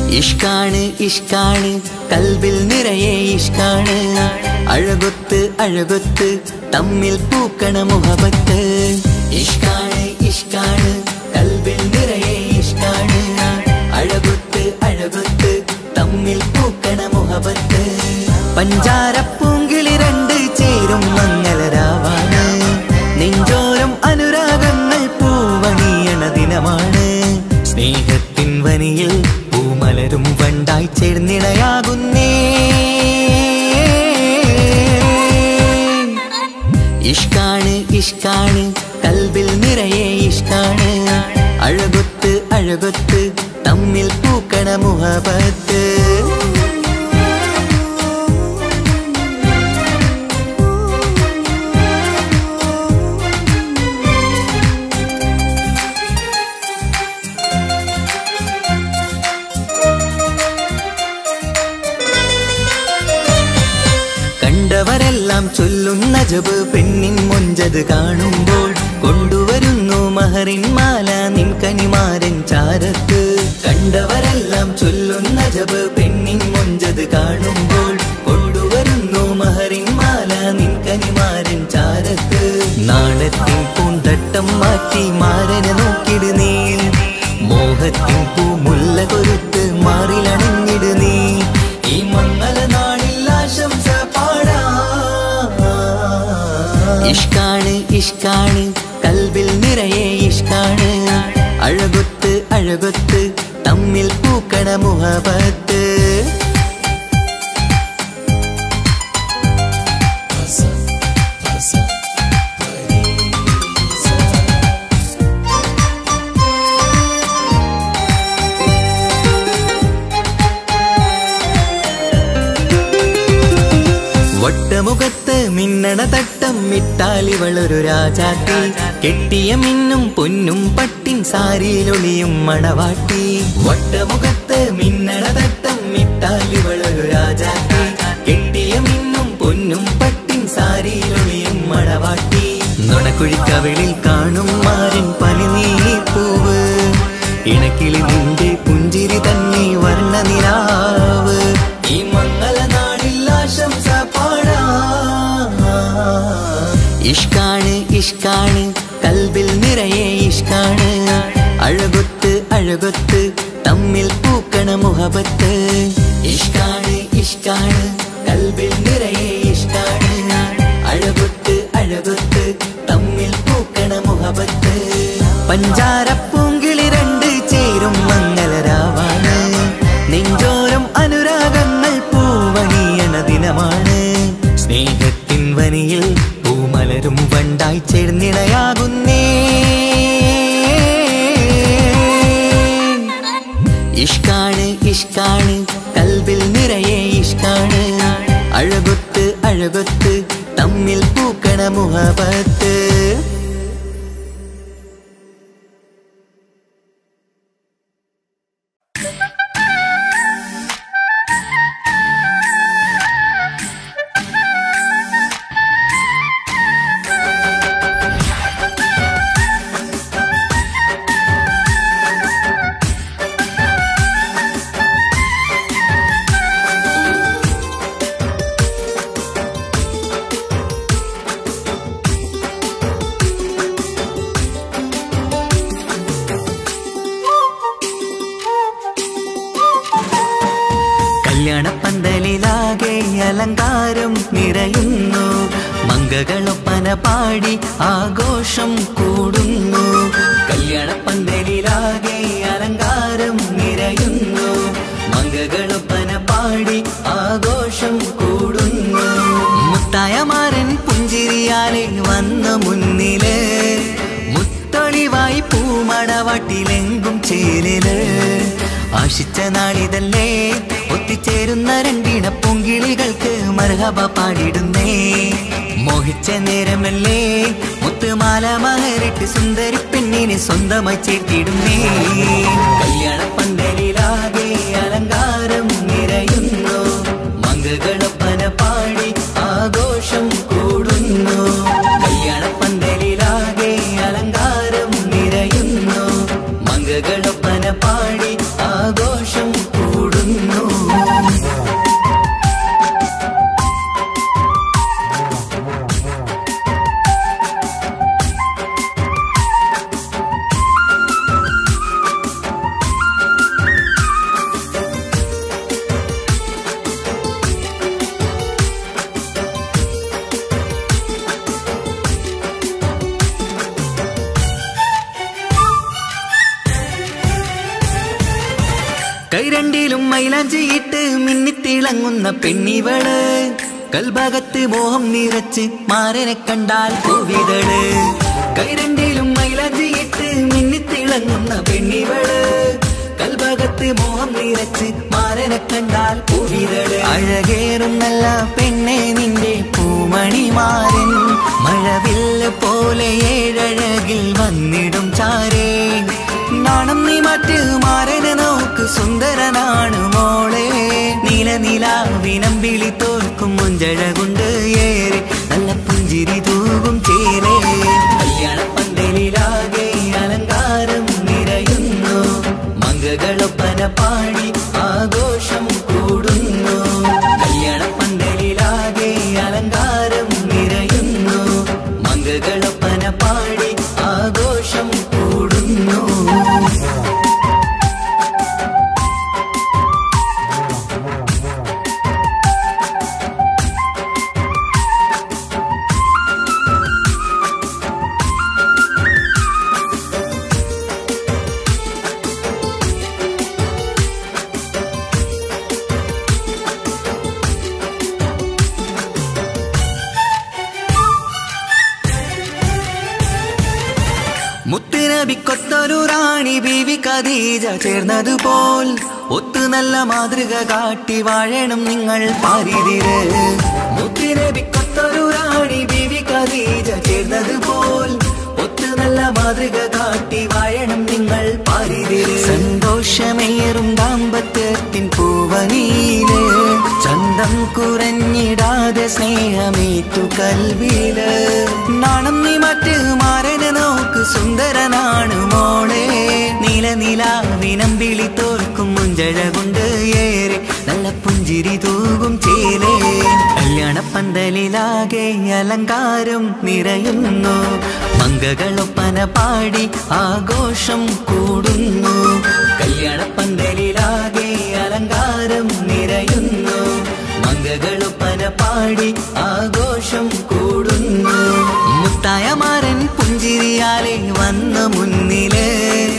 ഇഷ്കാണ് ഇഷ്കാണ് കൽബിൽ നിറയെ ഇഷ്കാണ് അഴകൊത്ത് അഴകൊത്ത് തമ്മിൽ പൂക്കണ മുഹബത്ത് ഇഷ്കാണ് ഇഷ്കാണ് കൽബിൽ നിറയെ ഇഷ്കാണ് അഴകൊത്ത് അഴകൊത്ത് തമ്മിൽ പൂക്കണ മുഹബത്ത് പഞ്ചാരപ്പൂങ്കിളി രണ്ട് ചേരും മംഗളരാവാണ് നെഞ്ചോരം അനുരാഗങ്ങൾ പൂവണിയണ ദിനമാണ് സ്നേഹത്തിൻ വനിയിൽ പൂമലരും വണ്ടായി ചേർന്നിണയാകുന്നേ ഇഷ്കാണ് ഇഷ്കാണ് കൽബിൽ നിറയെ ഇഷ്കാണ് അഴകൊത്ത് അഴകൊത്ത് തമ്മിൽ പൂക്കണ മുഹബത്ത് കണ്ടവരെല്ലാം ചൊല്ലുന്ന ജബ് പെണ്ണിൻ മൊഞ്ചത് കാണുമ്പോൾ കൊണ്ടുവരുന്നു മഹറിൻ മാല നിൻ കനിമാരൻ ചാരത്ത് കണ്ടവരെല്ലാം ചൊല്ലുന്ന ജബ് പെണ്ണിൻ മൊഞ്ചത് കാണുമ്പോൾ കൊണ്ടുവരുന്നു മഹറിൻ മാല നിൻ കനിമാരൻ ചാരത്ത് നാണത്തിൻ പൂന്തട്ടം മാറ്റി മാരനെ നോക്കിട് നീ മോഹത്തിൻ പൂമുല്ല കൊരുത്ത് മാറിലണഞ്ഞിട് നീ ഈ മംഗള നാളിൽ ആശംസ പാടാ ഇഷ്കാണ് ഇഷ്കാണ് കൽബിൽ നിറയെ ഇഷ്കാണ് അഴകൊത്ത് അഴകൊത്ത് തമ്മിൽ പൂക്കണ മുഹബത്ത് വട്ടമുഖത്ത് മിന്നണ തട്ടം ഇട്ടാലിവളൊരു രാജാത്തി കെട്ടിയ മിന്നും പൊന്നും പട്ടിൻ സാരിയിലൊളിയും മണവാട്ടി വട്ടമുഖത്ത് മിന്നണ തട്ടം ഇട്ടാലിവളൊരു രാജാത്തി കെട്ടിയ മിന്നും പൊന്നും പട്ടിൻ സാരിയിലൊളിയും മണവാട്ടി നുണക്കുഴിക്കവിളിൽ കാണും മാരൻ പനിനീർപ്പൂവ് ഇണക്കിളി നിന്റെ പുഞ്ചിരി തന്നെ വർണ്ണനിലാവ് ഈ മംഗള നാടിൽ ആശംസ പാടാ ഇഷ്കാണ് ഇഷ്കാണ് കൽബിൽ നിറയെ ഇഷ്കാണ് അഴകൊത്ത് അഴകൊത്ത് തമ്മിൽ പൂക്കണ മുഹബത്ത് ഇഷ്കാണ് ഇഷ്കാണ് കൽബിൽ നിറയെ ഇഷ്കാണ് അഴകൊത്ത് അഴകൊത്ത് തമ്മിൽ പൂക്കണ മുഹബത്ത് പഞ്ചാരപ്പൂങ്കിളി രണ്ട് ചേരും മംഗളരാവാണ് നെഞ്ചോരം അനുരാഗങ്ങൾ പൂവണിയണ ദിനമാണ് സ്നേഹത്തിൻ വനിയിൽ പൂമലരും വണ്ടായി ചേർന്നിണയാകുന്നേ ഇഷ്കാണ് ഇഷ്കാണ് കൽബിൽ നിറയെ ഇഷ്കാണ് അഴകൊത്ത് അഴകൊത്ത് തമ്മിൽ പൂക്കണ മുഹബത്ത് കല്യാണപ്പന്തലിലാകെ അലങ്കാരം നിറയുന്നു മംഗകളൊപ്പന പാടി ആഘോഷം കൂടുന്നു കല്യാണപ്പന്തലിലാകെ അലങ്കാരം നിറയുന്നു മംഗകളൊപ്പന പാടി ആഘോഷം കൂടുന്നു മുത്തായമാരൻ പുഞ്ചിരിയാലെ വന്ന മുന്നില് മുത്തൊളിവായി പൂമടവാട്ടിലെങ്കും ചേലില് ആശിച്ച നാളിതല്ലേ ഒത്തിച്ചേരുന്ന രണ്ടിട പൊങ്കിളികൾക്ക് മർഹബ പാടിടുന്നേ മോഹിച്ച നേരമല്ലേ മുത്തുമാല മഹരിട്ട് സുന്ദരി പെണ്ണിനെ സ്വന്തമായി ചേർത്തിടുന്നേ കല്യാണ പന്തലിലാകെ അലങ്കാരം നിറയുന്നു മംഗകളൊപ്പന പാടി ആഘോഷം കൂടുന്നു കല്യാണ പന്തലിലാകെ അലങ്കാരം നിറയുന്നു മംഗകളൊപ്പന പാടി ആഘോഷം കൂടുന്നു കൈരണ്ടിലും മൈലാഞ്ചിയിട്ട് മിന്നിത്തിളങ്ങുന്ന പെണ്ണിവള് കൽഭാഗത്ത് മോഹം നിറച്ച് മാരനെ കണ്ടാൽ പൂവിതള് കൈരണ്ടിലും മൈലാഞ്ചിയിട്ട് മിന്നിത്തിളങ്ങുന്ന പെണ്ണിവള് കൽഭാഗത്ത് മോഹം നിറച്ച് മാരനെ കണ്ടാൽ പൂവിതള് അഴകേറും നല്ല പെണ്ണെ നിന്റെ പൂമണിമാരൻ മഴവില്ല് പോലെ ഏഴഴകിൽ വന്നിടും ചാരേ നാണം നീ മറ്റ് മാരനെ നോക്ക് സുന്ദരനാണ് മോളെ നീല നിലാവിനം വിളി തോൽക്കും മുഞ്ചഴകുണ്ട് ഏറെ നല്ല പുഞ്ചിരി തൂകും ചേരേ കല്യാണ പന്തലിലാകെ അലങ്കാരം നിറയുന്നു മംഗകളൊപ്പന പാടി ആഘോഷം കൂടുന്നു കല്യാണ പന്തലിലാകെ അലങ്കാരം നിറയുന്നു മംഗകളൊപ്പന പാടി ആഘോഷം കൂടുന്നു മുത്തുനബിക്കൊത്തൊരു റാണി ബീവി ഖദീജ ചേർന്നതുപോൽ ഒത്തു നല്ല മാതൃക കാട്ടി വാഴണം നിങ്ങൾ പാരിതിര് മുത്തുനബിക്കൊത്തൊരു റാണി ബീവി ഖദീജ ചേർന്നതുപോൽ ഒത്തു നല്ല മാതൃക കാട്ടി വാഴണം നിങ്ങൾ പാരിതിര് സന്തോഷമേറും ദാമ്പത്യത്തിൻ പൂവനീല് ചന്തം കുറഞ്ഞിടാതെ സ്നേഹമേറ്റു കൽവില് നാണം നീ മറ്റ് മാരനെ നോക്ക് സുന്ദരനാണ് മോളെ നീല നിലാവിനം വിളി തോൽക്കും മുഞ്ചഴകുണ്ട് ഏറെ നല്ല പുഞ്ചിരി തൂകും ചേലേ കല്യാണ പന്തലിലാകെ അലങ്കാരം നിറയുന്നു മംഗകളൊപ്പന പാടി ആഘോഷം കൂടുന്നു കല്യാണ പന്തലിലാകെ അലങ്കാരം നിറയുന്നു മംഗകളൊപ്പന പാടി ആഘോഷം കൂടുന്നു മുത്തായമാരൻ പുഞ്ചിരിയാലെ വന്ന മുന്നില്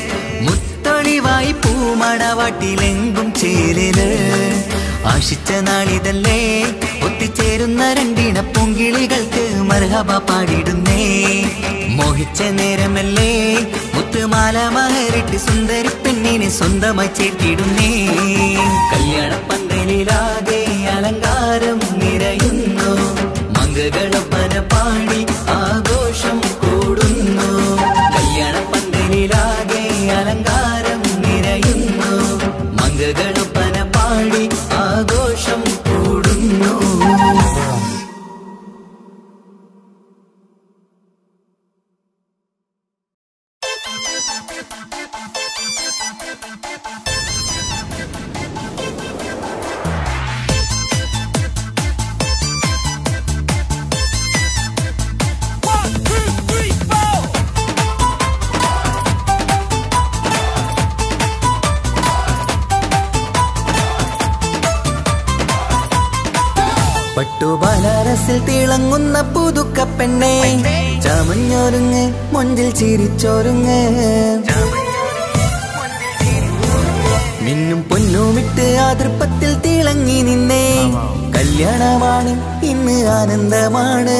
മുത്തൊളിവായി പൂമടവാട്ടിലെങ്കും ചേലില് ആശിച്ച നാളിതല്ലേ ഒത്തിച്ചേരുന്ന രണ്ടിണ പൂങ്കിളികൾക്ക് മർഹബ പാടിടുന്നേ മോഹിച്ച നേരമല്ലേ മുത്തുമാല മഹരിട്ട് സുന്ദരി പെണ്ണിനെ സ്വന്തമായി ചേർത്തിടുന്നേ കല്യാണ പന്തലിലാകെ അലങ്കാരം നിറയുന്നു മംഗകളൊപ്പന പാടി ആഘോഷം കൂടുന്നു കല്യാണ പന്തലിലാകെ അലങ്കാരം നിറയുന്നു മംഗകളൊപ്പന പാടി ആഘോഷം കൂടുന്നു പട്ടുബനാരസിൽ തിളങ്ങുന്ന പുതുക്ക പെണ്ണെ ചമഞ്ഞൊരുങ്ങ് മുഞ്ചിൽ ചിരിച്ചൊരുങ്ങ് മിന്നും പൊന്നുമിട്ട് ആതൃപ്പത്തിൽ തിളങ്ങി നിന്നേ കല്യാണമാണ് ഇന്ന് ആനന്ദമാണ്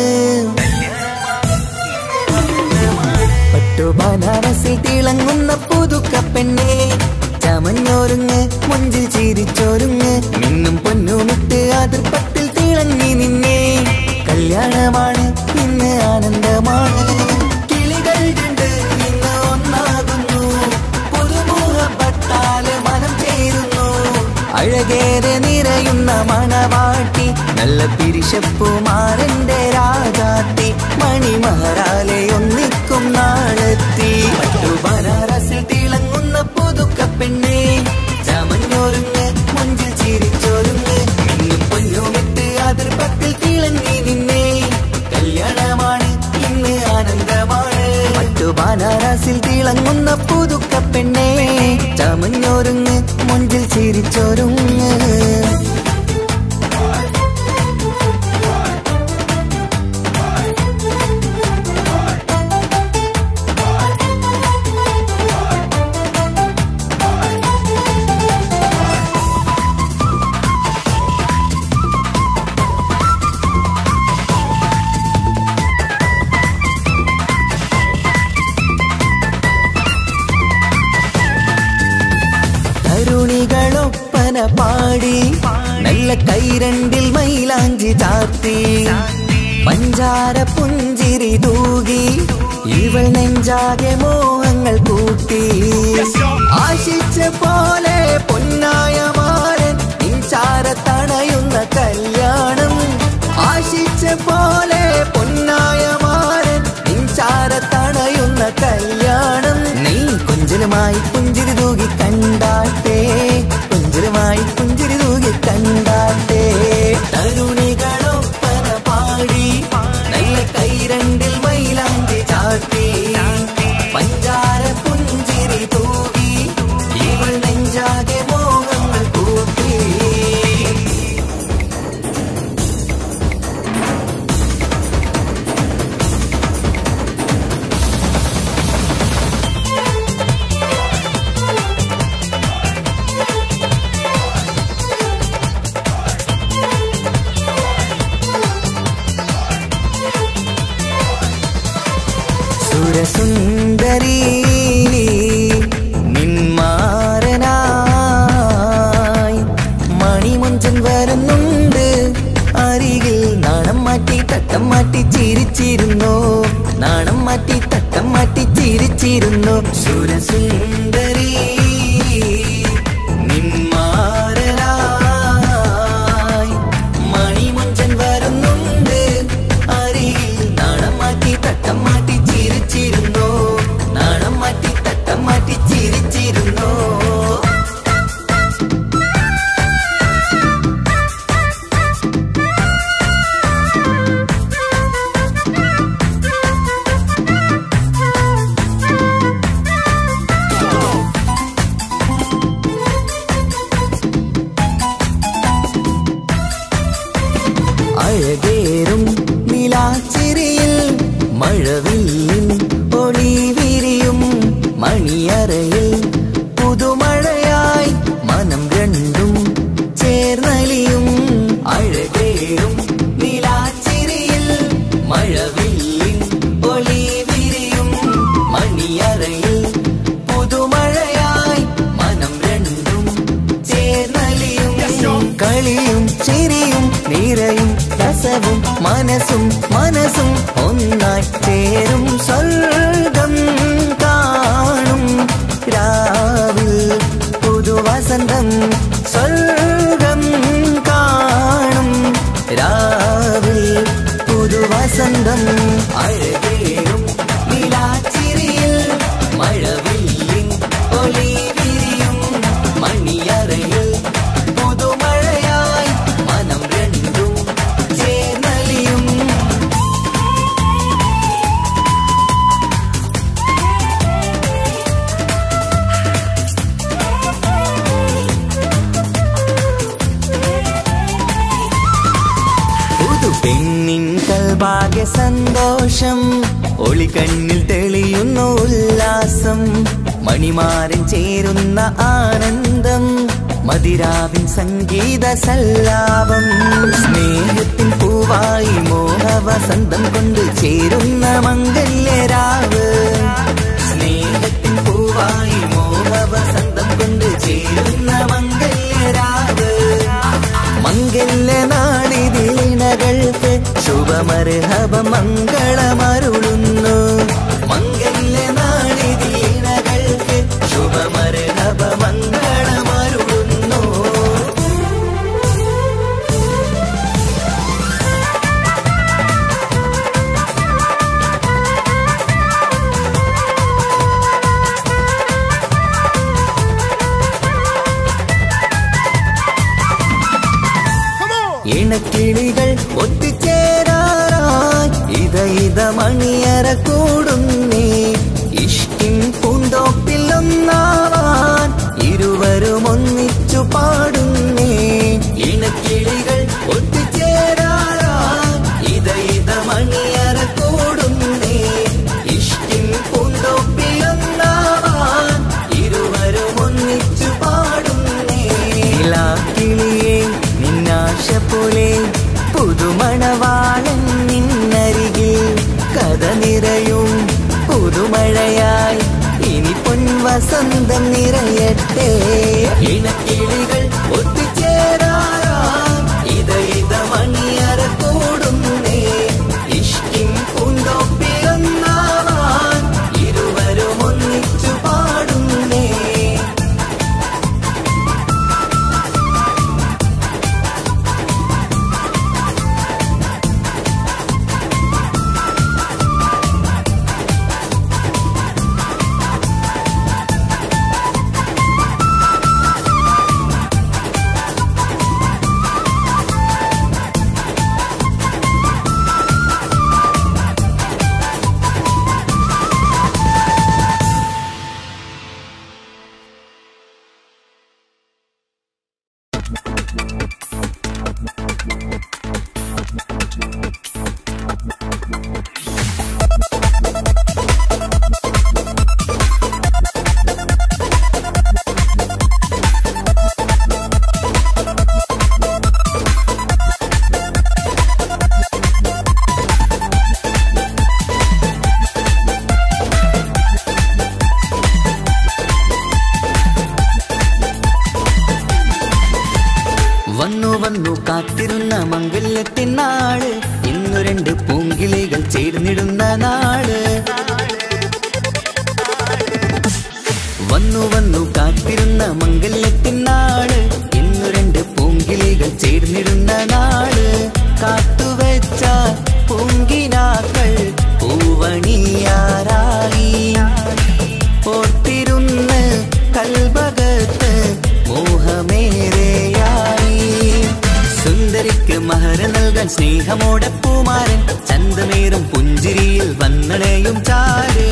പട്ടുബനാരസിൽ തിളങ്ങുന്ന പുതുക്ക പെണ്ണെ ചമഞ്ഞൊരുങ്ങ് മുഞ്ചിൽ ചിരിച്ചൊരുങ്ങ് മിന്നും പൊന്നുമിട്ട് അതിർപ്പത്തിൽ തിളങ്ങി നിന്നേ കല്യാണമാണ് ഇന്ന് ആനന്ദമാണ് കിളികൾ കണ്ട് ഇന്ന് ഒന്നാകുന്നു പുതുമുഖപ്പെട്ടാല് മനം ചേരുന്നു അഴകേറെ നിറയുന്ന മണവാട്ടി നല്ല പിരിശപ്പുമാരന്റെ രാജാത്തി മണിമഹാരാലെ ഒന്നിക്കും നാളെത്തി പട്ടു ബനാറസിൽ തിളങ്ങുന്ന പുതുക്ക പെണ്ണെ ചമഞ്ഞൊരുങ്ങ് മുഞ്ചിൽ ചിരിച്ചൊരുങ്ങ് മിന്നും പൊന്നുമിട്ട് അതിർപ്പത്തിൽ തിളങ്ങി നിന്നേ കല്യാണമാണ് ഇന്ന് ആനന്ദമാണ് പട്ടു ബനാറസിൽ തിളങ്ങുന്ന പുതുക്ക പെണ്ണെ ചമഞ്ഞൊരുങ്ങ് മുഞ്ചിൽ ചിരിച്ചൊരുങ്ങ് തരുണികളൊപ്പന പാടി നല്ല കൈരണ്ടിൽ മൈലാഞ്ചി ചാർത്തി പഞ്ചാര പുഞ്ചിരി തൂകി ഇവൾ നെഞ്ചാകെ മോഹങ്ങൾ കൂട്ടി ആശിച്ച പോലെ പൊന്നായ മാരൻ നിൻചാര തണയുന്ന കല്യാണം ആശിച്ച പോലെ പൊന്നായ മാരൻ നിൻചാര തണയുന്ന കല്യാണം നീ കുഞ്ചലുമായി പുഞ്ചിരി തൂകി കണ്ടാട്ടെ കുഞ്ചലുമായി പുഞ്ചിരി തൂകി കണ്ടാട്ടെ തരുണികളൊപ്പന പാടി നല്ല കൈരണ്ടിൽ മൈലാഞ്ചി ചാട്ടി പഞ്ചാര പുഞ്ചിരി തൂകി ഇവൾ നെഞ്ചാകെ മോഹങ്ങൾ കൂട്ടി സുരസുന്ദരി നിന്മാരനായി മണിമുഞ്ചൻ വരുന്നുണ്ട് അരികിൽ നാണം മാറ്റി തട്ടം മാറ്റി ചിരിച്ചിരുന്നു നാണം മാറ്റി തട്ടം മാറ്റി ചിരിച്ചിരുന്നു സുരസുന്ദരി നിന്മാരനായി മണിമുഞ്ചൻ വരുന്നുണ്ട് അരികിൽ നാണം മാറ്റി തട്ടം മാറ്റി ചിരിച്ചിരുന്നു നാണം മാറ്റി തട്ടം മാറ്റി ചിരിച്ചിരുന്നു അഴകേറും നിലാച്ചിരിയിൽ മഴവില്ലിൻ ഒളി വിരിയും മണിയറയിൽ പുതുമഴയായി മനം രണ്ടും ചേർന്നലിയും അഴകേറും നിലാച്ചിരിയിൽ മഴവില്ലിൻ ഒളി വിരിയും മണിയറയിൽ പുതുമഴയായി മനം രണ്ടും ചേർന്നലിയും കളിയും ചിരിയും നിറയും രസവും മനസ്സും മനസ്സും ഒന്നായി ചേരും സ്വർഗം കാണും രാവിൽ പുതുവസന്തം സ്വർഗം കാണും രാവിൽ പുതുവസന്തം അഴകേറും നിലാച്ചിരിയിൽ മഴവില്ലിൻ ഒളി വിരിയും മണിയറയിൽ പുതുമഴയായി മനം രണ്ടും ചേർന്നലിയും പുതു പെണ്ണിൻ കൽഭാഗ്യ സന്തോഷം ഒളികണ്ണിൽ തെളിയുന്ന ഉല്ലാസം മണിമാരൻ ചേരുന്ന ആനന്ദം മതിരാവിൻ സംഗീത സല്ലാപം സ്നേഹത്തിൻ പൂവായി മോഹവസന്തം കൊണ്ട് ചേരുന്ന മംഗല്യരാവ് സ്നേഹത്തിൻ പൂവായി മോഹവസന്തം കൊണ്ട് ചേരുന്ന മംഗല്യരാവ് മംഗല്യനാളിതിണകൾക്ക് ശുഭമർഹവ മംഗളമരുളുന്നു മംഗല്യനാളിതിണകൾക്ക് ശുഭമർഹവ മംഗളമരുളുന്നു ഇണക്കിളികൾ ഒത്തുചേരാറായി ഇത ഇത മണിയറ കൂടുന്നേ ഇഷ്കിൻ പൂന്തോപ്പിൽ ഒന്നാവാൻ ഇരുവരും ഒന്നിച്ചു പാടുന്നേ ഇണക്കിളികൾ ഒത്തുചേരാറായി ഇത ഇത മണിയറ കൂടുന്നേ ഇഷ്കിൻ പൂന്തോപ്പിൽ ഒന്നാവാൻ ഇരുവരും ഒന്നിച്ചു പാടുന്നേ കിളിയേ നിന്നാശ പോലെ പുതുമണവാളൻ നിന്നരികിൽ കഥ നിറയും പുതുമഴയായി ഇനി പൊൻവസന്തം നിറയട്ടെ ഇണക്കിളി വന്നു വന്നു കാത്തിരുന്ന മംഗല്യത്തിൻ നാള് ഇന്നു രണ്ട് പൂങ്കിളികൾ ചേർന്നിടുന്ന നാള് വന്നു വന്നു കാത്തിരുന്ന മംഗല്യത്തിൻ നാള് ഇന്നു രണ്ട് പൂങ്കിളികൾ ചേർന്നിടുന്ന നാള് കാത്തുവെച്ച പൂങ്കിനാക്കൾ പൂവണിയാറായി ഓർത്തിരുന്ന് കൽബകത്ത് മോഹമേറെയായി സുന്ദരിക്ക് മഹർ നൽകാൻ സ്നേഹമോടെ പൂമാരൻ ചന്തമേറും പുഞ്ചിരിയിൽ വന്നണയും ചാര്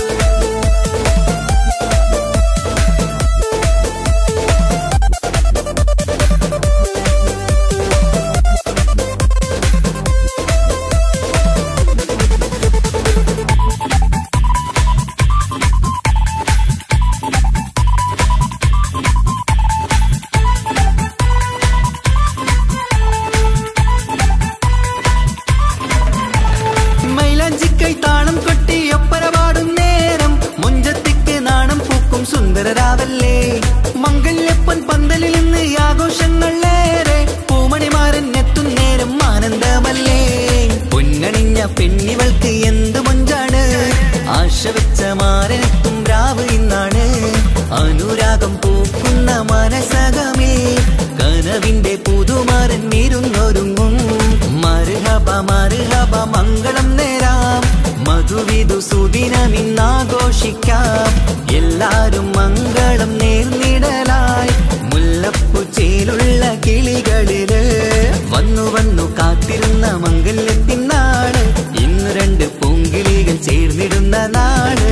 മൈലാഞ്ചിക്കൈ താളം കൊട്ടി ഒപ്പര പാടും നേരം മുഞ്ചത്തിക്ക് നാണം പൂക്കും സുന്ദരരാവല്ലേ മംഗല്യപ്പൻ പന്തലിൽ നിന്ന് ആഘോഷങ്ങളേറെ പൂമണിമാരൻ എത്തും നേരം ആനന്ദമല്ലേ പൊന്നണിഞ്ഞ പെണ്ണിവൾക്ക് എന്ത് മൊഞ്ചാണ് ആശ വെച്ച മാരനെത്തും രാവ് ഇന്നാണ് അനുരാഗം പൂക്കുന്ന മനസകമേ കനവിന്റെ പുതുമാരൻ ഇരുന്നൊരുങ്ങും മറുഹബ മറുഹബ മംഗളം നേരാം മധുവിധു സുദിനമിന്നാഘോഷിക്കാം എല്ലാരും മംഗളം നേർന്നിടലായി മുല്ലപ്പു ചേലുള്ള കിളികളില് വന്നു വന്നു കാത്തിരുന്ന മംഗല്യത്തിൻ നാള് ഇന്ന് രണ്ട് പൂങ്കിളികൾ ചേർന്നിടുന്ന നാള്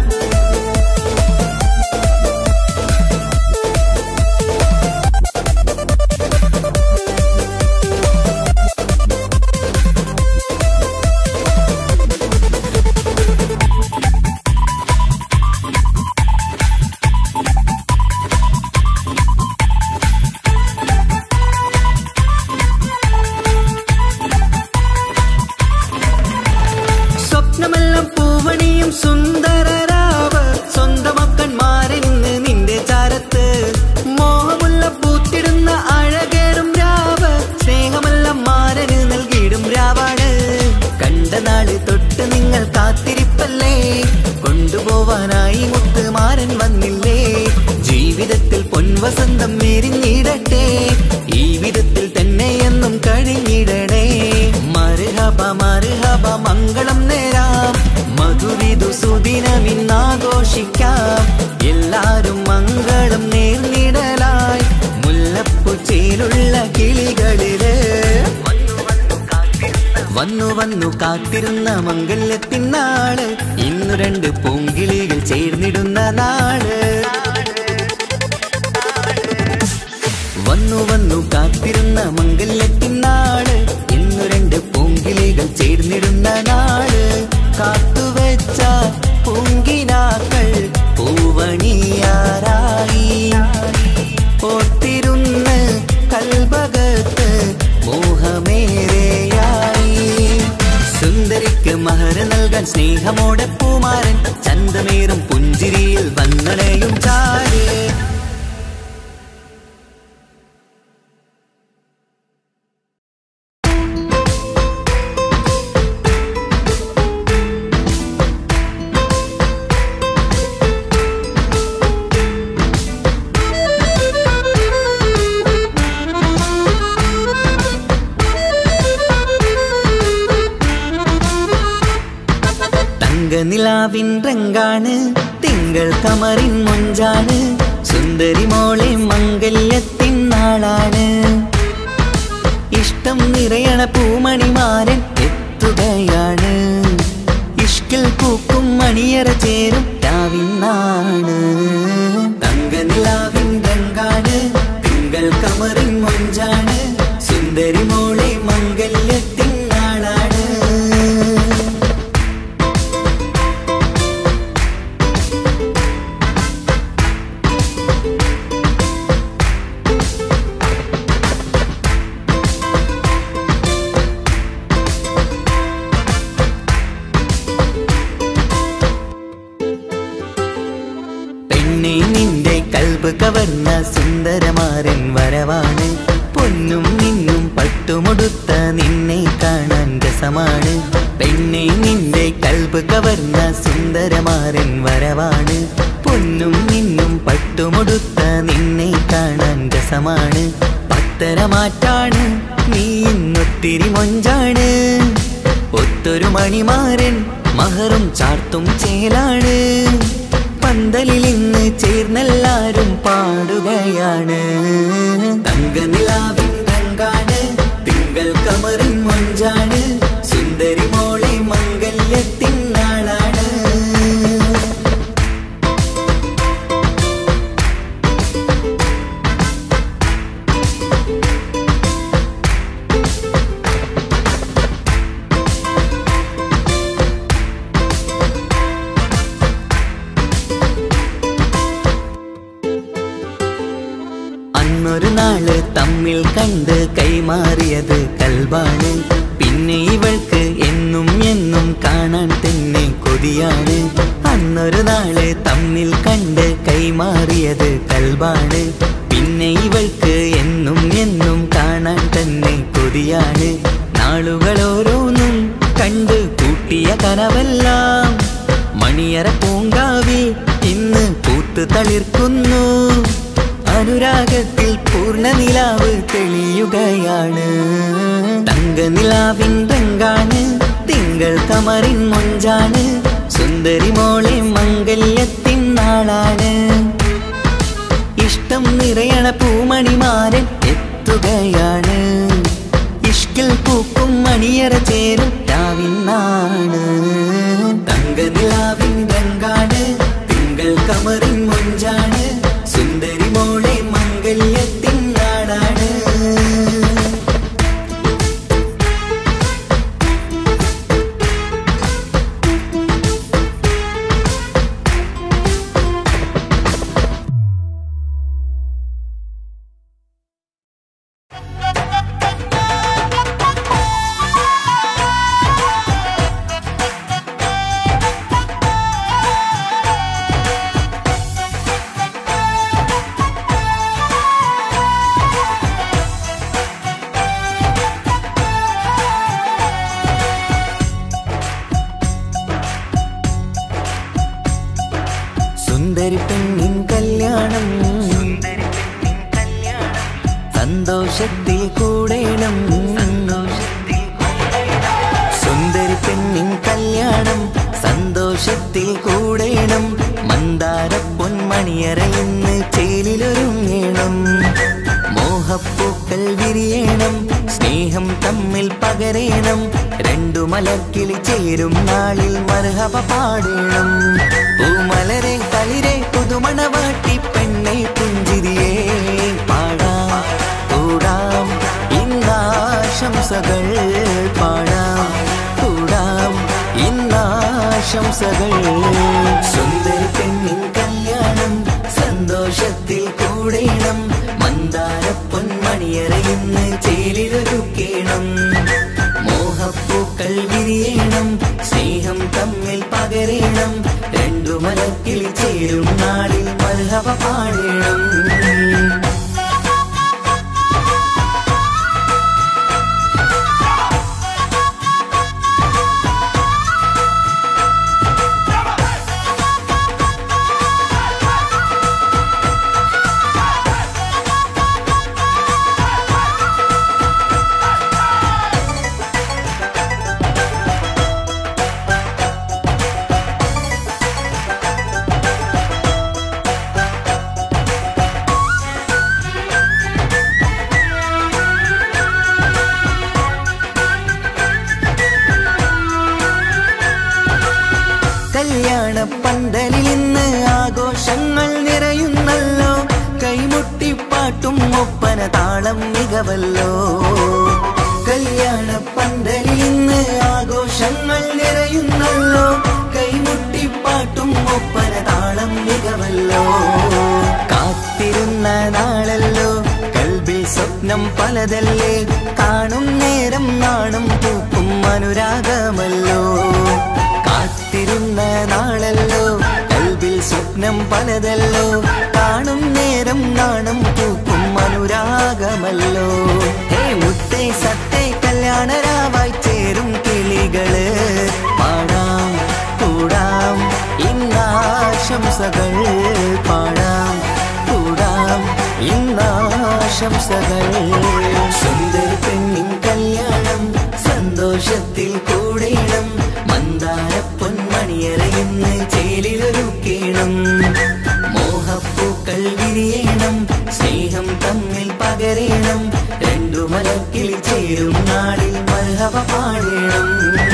സ്വപ്നമെല്ലാം പൂവണിയും സുന്ദരരാവ് സ്വന്തമക്കന്മാരെ നിന്ന് നിന്റെ ചാരത്ത് മോഹമുള്ള പൂത്തിടുന്ന അഴകേറും രാവ് സ്നേഹമെല്ലാം മാരന് നൽകിയിടും രാവാണ് കണ്ട നാള് തൊട്ട് നിങ്ങൾ കാത്തിരിപ്പല്ലേ കൊണ്ടുപോവാനായി മുത്തുമാരൻ വന്നില്ലേ ജീവിതത്തിൽ പൊൻവസന്തം എരിഞ്ഞിടട്ടെ ഈ വിധത്തിൽ തന്നെ എന്നും കഴിഞ്ഞിടണേ മറുഹബ മറുഹബ മംഗളം നേരാം മധുവിധു സുദിനമിന്നാഘോഷിക്കാം എല്ലാരും മംഗളം നേർന്നിടലായി മുല്ലപ്പു ചേലുള്ള കിളികളില് വന്നു വന്നു കാത്തിരുന്ന മംഗല്യത്തിൻ നാള് ഇന്നു രണ്ട് പൂങ്കിളികൾ ചേർന്നിടുന്ന നാള് വന്നു വന്നു കാത്തിരുന്ന മംഗല്യത്തിൻ നാള് ഇന്നു രണ്ട് പൂങ്കിളികൾ ചേർന്നിടുന്ന നാള് കാത്തുവെച്ച പൂങ്കിനാക്കൾ പൂവണിയാറായി ഓർത്തിരുന്ന് കൽബകത്ത് മോഹമേറെയായി സുന്ദരിക്ക് മഹർ നൽകാൻ സ്നേഹമോടെ പൂമാരൻ ചന്തമേറും പുഞ്ചിരിയിൽ വന്നണയും ചാരേ തങ്കനിലാവിൻ രംഗാണ് തിങ്കൾ കമറിൻ മൊഞ്ചാണ് സുന്ദരി മോളെ മംഗല്യത്തിൻ നാളാണ് ഇഷ്ടം നിറയണ പൂമണിമാരൻ എത്തുകയാണ് ഇഷ്കിൽ പൂക്കും മണിയറ ചേരും രാവിന്നാണ് തങ്കനിലാവിൻ രംഗാണ് തിങ്കൾ കമറിൻ കമറിൻ മൊഞ്ചാണ് സുന്ദരി മോളെ മംഗല്യത്തിൻ നാളാണ് പെണ്ണെ നിന്റെ കൽബ് കവർന്ന സുന്ദരമാരൻ വരവാണ് പൊന്നും നിന്നും പട്ടുമുടുത്ത നിന്നെ കാണാൻ രസമാണ് പെണ്ണെ നിന്റെ കൽബ് കവർന്ന സുന്ദരമാരൻ വരവാണ് പൊന്നും നിന്നും പട്ടുമുടുത്ത നിന്നെ കാണാൻ രസമാണ് പത്തരമാറ്റാണ് നീ ഇന്നൊത്തിരി മൊഞ്ചാണ് ഒത്തൊരു മണിമാരൻ മഹറും ചാർത്തും ചേലാണ് പന്തലിൽ ഇന്ന് ചേർന്നെല്ലാരും പാടുകയാണ് തങ്കനിലാവിൻ തങ്കാണ് തിങ്കൾ കമറിൻ മൊഞ്ചാണ് സുന്ദരി മോളെ മംഗല്യത്തിൻ നാളാണ് അന്നൊരു നാള് തമ്മിൽ കണ്ട് കൈമാറിയത് കൽബാണ് പിന്നെ ഇവൾക്ക് എന്നും എന്നും കാണാൻ തന്നെ കൊതിയാണ് അന്നൊരു നാള് തമ്മിൽ കണ്ട് കൈമാറിയത് കൽബാണ് പിന്നെ ഇവൾക്ക് എന്നും എന്നും കാണാൻ തന്നെ കൊതിയാണ് നാളുകൾ ഓരോന്നും കണ്ട് കൂട്ടിയ കനവെല്ലാം മണിയറ പൂങ്കാവിൽ ഇന്ന് പൂത്തു തളിർക്കുന്നു അനുരാഗത്തിൽ പൂർണ്ണ നിലാവ് തെളിയുകയാണ് തങ്കനിലാവിൻ രംഗാണ് തിങ്കൾ കമറിൻ മൊഞ്ചാണ് സുന്ദരി മോളെ മംഗല്യത്തിൻ നാളാണ് ഇഷ്ടം നിറയണ പൂമണിമാരൻ എത്തുകയാണ് ഇഷ്കിൽ പൂക്കും മണിയറ ചേരും രാവിനാണ് തങ്കനിലാവിൻ രംഗാണ് തിങ്കൾ കമറിൻ മൊഞ്ചാണ് സുന്ദരി മോളെ മംഗല്യത്തിൻ നാടാണ് സുന്ദരി പെണ്ണിൻ കല്യാണം സന്തോഷത്തിൽ കൂടേണം സുന്ദരി പെണ്ണിൻ കല്യാണം സന്തോഷത്തിൽ കൂടേണം മന്ദാര പൊന്മണിയറ ഇന്ന് ചേലിലൊരുങ്ങേണം മോഹപ്പൂക്കൾ വിരിയണം സ്നേഹം തമ്മിൽ പകരേണം രണ്ടു മലക്കിളി ചേരും നാളിൽ മർഹബ പാടേണം പൂമലരെ തളിരെ പുതുമണവാട്ടി പെണ്ണെ പുഞ്ചിരിയേ പാടാം കൂടാം ഇന്നാശംസകൾ പാടാം കൂടാം ഇന്നാശംസകൾ സുന്ദരി പെണ്ണിൻ കല്യാണം സന്തോഷത്തിൽ കൂടേണം മന്ദാര പൊന്മണിയറ ഇന്ന് ചേലിലൊരുക്കേണം മോഹപ്പൂക്കൾ വിരിയണം സ്നേഹം തമ്മിൽ പകരേണം രണ്ടു മലക്കിൽ ചേരും നാളിൽ മൽഹവ പാടേണം മികവല്ലോ കല്യാണ പന്തലിൽ ഇന്ന് ആഘോഷങ്ങൾ നിറയുന്നല്ലോ കൈമുട്ടിപ്പാട്ടും ഒപ്പന താളം മികവല്ലോ കാത്തിരുന്ന നാളല്ലോ കൽബിൽ സ്വപ്നം പലതല്ലേ കാണും നേരം നാണം പൂക്കും അനുരാഗമല്ലോ കാത്തിരുന്ന നാളല്ലോ കൽബിൽ സ്വപ്നം പലതല്ലോ കാണും നേരം നാണം പൂക്കും അനുരാഗമല്ലോ ഹേ മുത്തേ സത്തേ കല്യാണരാവായി ചേരും കിളികള് പാടാം കൂടാം ഇന്നാശംസകൾ പാടാം കൂടാം ഇന്നാശംസകൾ സുന്ദര പെണ്ണിൻ കല്യാണം സന്തോഷത്തിൽ കൂടേണം മന്ദാര പൊന്മണിയറയിന്ന് ചേലിലൊരുക്കേണം മോഹപ്പൂക്കൾ വിരിയണം സ്നേഹം തമ്മിൽ പകരേണം രണ്ടു മലക്കിൽ ചേരും നാളിൽ മൽഹവ പാടേണം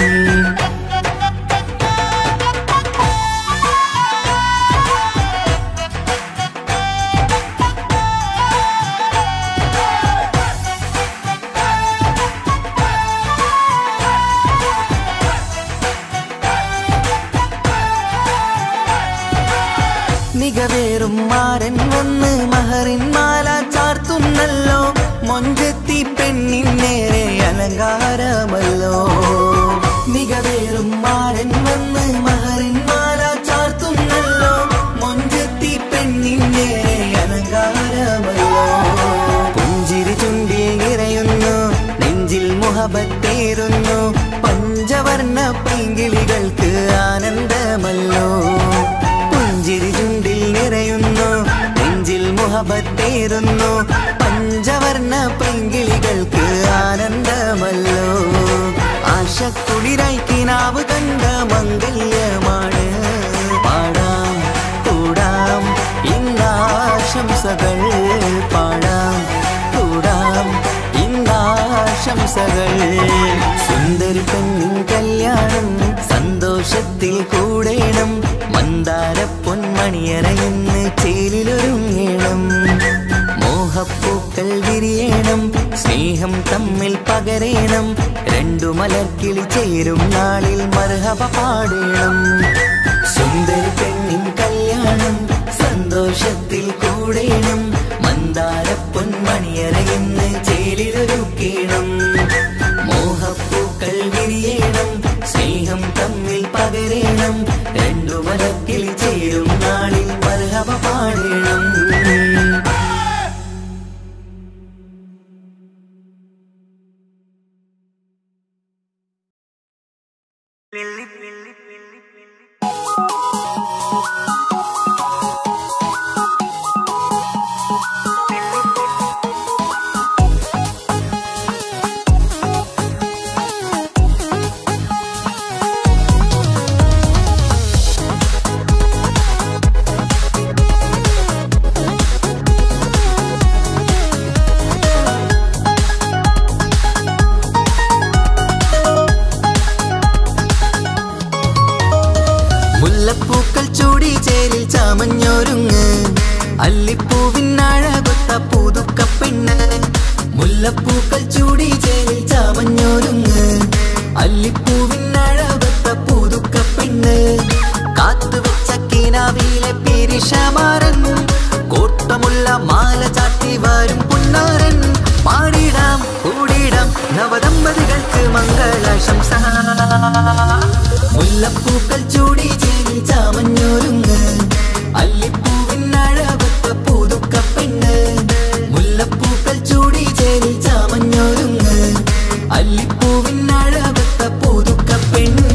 മികവേറും മാരൻ വന്ന് മഹറിൻ മാല ചാർത്തുന്നല്ലോ മൊഞ്ചെത്തി പെണ്ണിൻ നേരെ അലങ്കാരമല്ലോ മികവേറും മാരൻ വന്ന് മഹറിൻ മാല ചാർത്തുന്നല്ലോ മൊഞ്ചെത്തി പെണ്ണിൻ നേരെ അലങ്കാരമല്ലോ പുഞ്ചിരി ചുണ്ടിൽ നിറയുന്നു നെഞ്ചിൽ മുഹബത്തേറുന്നു പഞ്ചവർണ്ണ പൈങ്കിളികൾക്ക് ആനന്ദമല്ലോ പുഞ്ചിരി ചുണ്ടിൽ നിറയുന്നു നെഞ്ചിൽ മുഹബത്തേറുന്നു പഞ്ചവർണ്ണ പൈങ്കിളികൾക്ക് ആനന്ദമല്ലോ ആശക്കുളിരായി കിനാവ് കണ്ട മംഗല്യമാണ് പാടാം കൂടാം ഇന്നാശംസകൾ പാടാം കൂടാം ഇന്നാശംസകൾ സുന്ദരി പെണ്ണിൻ കല്യാണം സന്തോഷത്തിൽ കൂടേണം മന്ദാര പൊന്മണിയറയിന്ന് ചേലിലൊരുങ്ങേണം മോഹപ്പൂക്കൾ വിരിയണം സ്നേഹം തമ്മിൽ പകരേണം രണ്ടു മലർക്കിളി ചേരും നാളിൽ മർഹബ പാടേണം സുന്ദരി പെണ്ണിൻ കല്യാണം സന്തോഷത്തിൽ കൂടേണം മന്ദാര പൊന്മണിയറയിന്ന് ചേലിലൊരുക്കേണം മോഹപ്പൂക്കൾ വിരിയണം സ്നേഹം തമ്മിൽ പകരേണം രണ്ടു മലക്കിൽ ചേരും നാളിൽ മർഹബ പാടേണം മുല്ലപ്പൂക്കൾ ചൂടി ചേരിൽ ചാമഞ്ഞൊരുങ്ങ് അല്ലിപ്പൂവിനഴകൊത്ത പുതുക്ക പെണ്ണ് മുല്ലപ്പൂക്കൾ ചൂടി ചേരിൽ ചാമഞ്ഞൊരുങ്ങ് അല്ലിപ്പൂവിനഴകൊത്ത പുതുക്ക പെണ്ണ് കാത്തുവെച്ച കിനാവിലെ പിരിഷമാരൻ കോട്ടമുള്ള മാല ചാട്ടി വരും പുന്നാരൻ പാടിടാം കൂടിടാം നവദമ്പതികൾക്ക് മംഗളാശംസ മുല്ലപ്പൂക്കൾ ചൂടി ചേരി ചാമഞ്ഞൊരുങ്ങ് അല്ലിപ്പൂവിനഴകൊത്ത പുതുക്ക പെണ്ണ് മുല്ലപ്പൂക്കൾ ചൂടി ചേരി ചാമഞ്ഞൊരുങ്ങ് അല്ലിപ്പൂവിനഴകൊത്ത പുതുക്ക പെണ്ണ്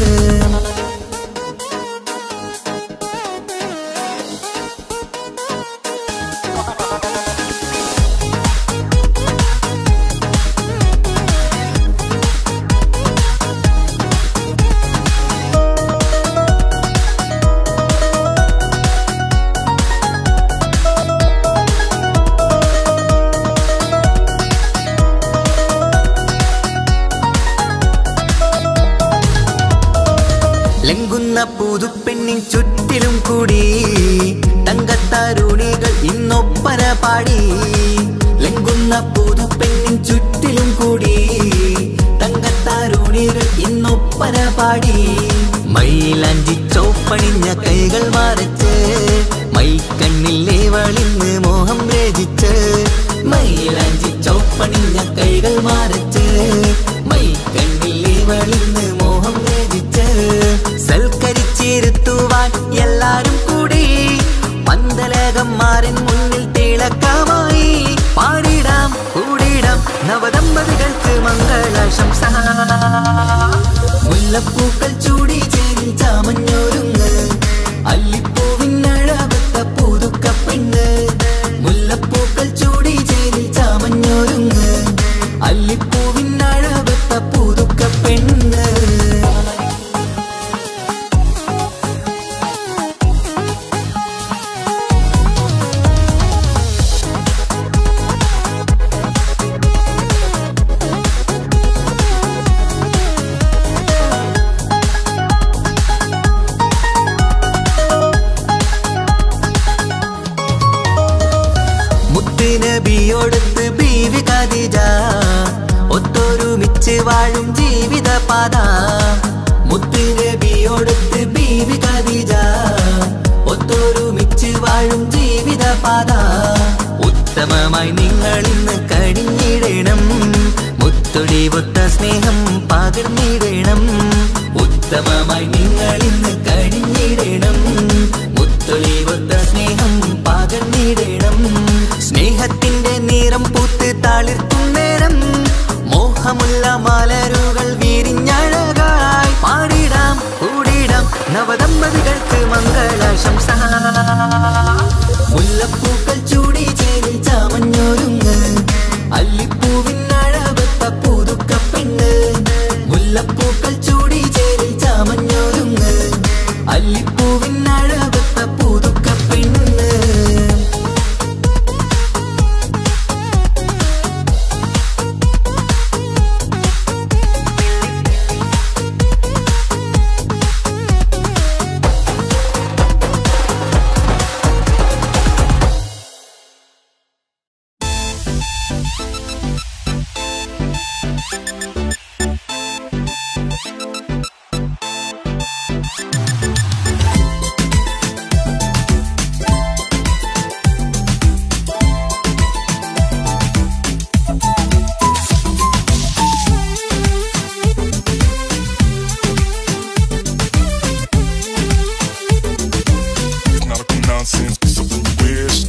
ലംഘുന്ന പുതുപ്പെണ്ണിൻ ചുറ്റിലും കൂടി തങ്കത്താരുണികൾ ഇന്നൊപ്പന പാടി ലംഘുന്ന പുതുപ്പെണ്ണിൻ ചുറ്റിലും കൂടി തങ്കത്താരൂണികൾ ഇന്നൊപ്പന പാടി മയിലാഞ്ചി ചോപ്പണിഞ്ഞ കൈകൾ മറച്ച് മൈക്കണ്ണിലെ വളിന്ന് മോഹം രചിച്ച് മയിലാഞ്ചി ചോപ്പണിഞ്ഞ കൈകൾ മറച്ച് മൈക്കണ്ണിലെ വളിന്ന് മോഹം രചിച്ച് സൽക്കരിച്ചിരുത്തുവാൻ എല്ലാരും കൂടി പന്തലകം മാറിൻ മുന്നിൽ തിളക്കമായി പാടിടാം കൂടിടാം നവദമ്പതികൾക്ക് മംഗളാശംസ മുല്ലപ്പൂക്കൾ ചൂടി ചേരി ചാമഞ്ഞോരുങ്ങ് അല്ലിപ്പൂവിനഴവത്ത പുതുക്ക പെണ്ണ് മുല്ലപ്പൂക്കൾ ചൂടി ചേരി ചാമഞ്ഞോരുങ്ങ് അല്ലിപ്പൂവിനഴവത്ത പുതുക്ക പെണ്ണ് മുത്തുനബിയോടത്ത് ബീവി ഖദീജ ഒത്തൊരുമിച്ച് വാഴും ജീവിത പാത മുത്തുനബിയോടത്ത് ബീവി ഖദീജ ഒത്തൊരുമിച്ച് വാഴും ജീവിത പാത ഉത്തമമായി നിങ്ങൾ ഇന്ന് കഴിഞ്ഞിടണം മുത്തൊടി ഒത്ത സ്നേഹം പകർന്നിടണം ഉത്തമമായി നിങ്ങൾ ഇന്ന് കഴിഞ്ഞിടണം മുത്തൊളി ഒത്ത സ്നേഹം പകർന്നിടണം സ്നേഹത്തിന്റെ നിറം പൂത്ത് താളിർക്കും നേരം മോഹമുള്ള മലരുകൾ വിരിഞ്ഞഴകായി പാടിടാം കൂടിടാം നവദമ്പതികൾക്ക് മംഗളാശംസ മുല്ലപ്പൂക്കൾ ചൂടി ചേരി ചാമഞ്ഞോരുങ്ങ് അല്ലിപ്പൂവിനഴവത്ത പുതുക്ക പെണ്ണ് മുല്ലപ്പൂക്കൾ ചൂടി ചേരി ചാമഞ്ഞോരുങ്ങ് അല്ലിപ്പൂവിനഴവത്ത പുതുക്ക പെണ്ണ് Nautical nonsense, be something you wish.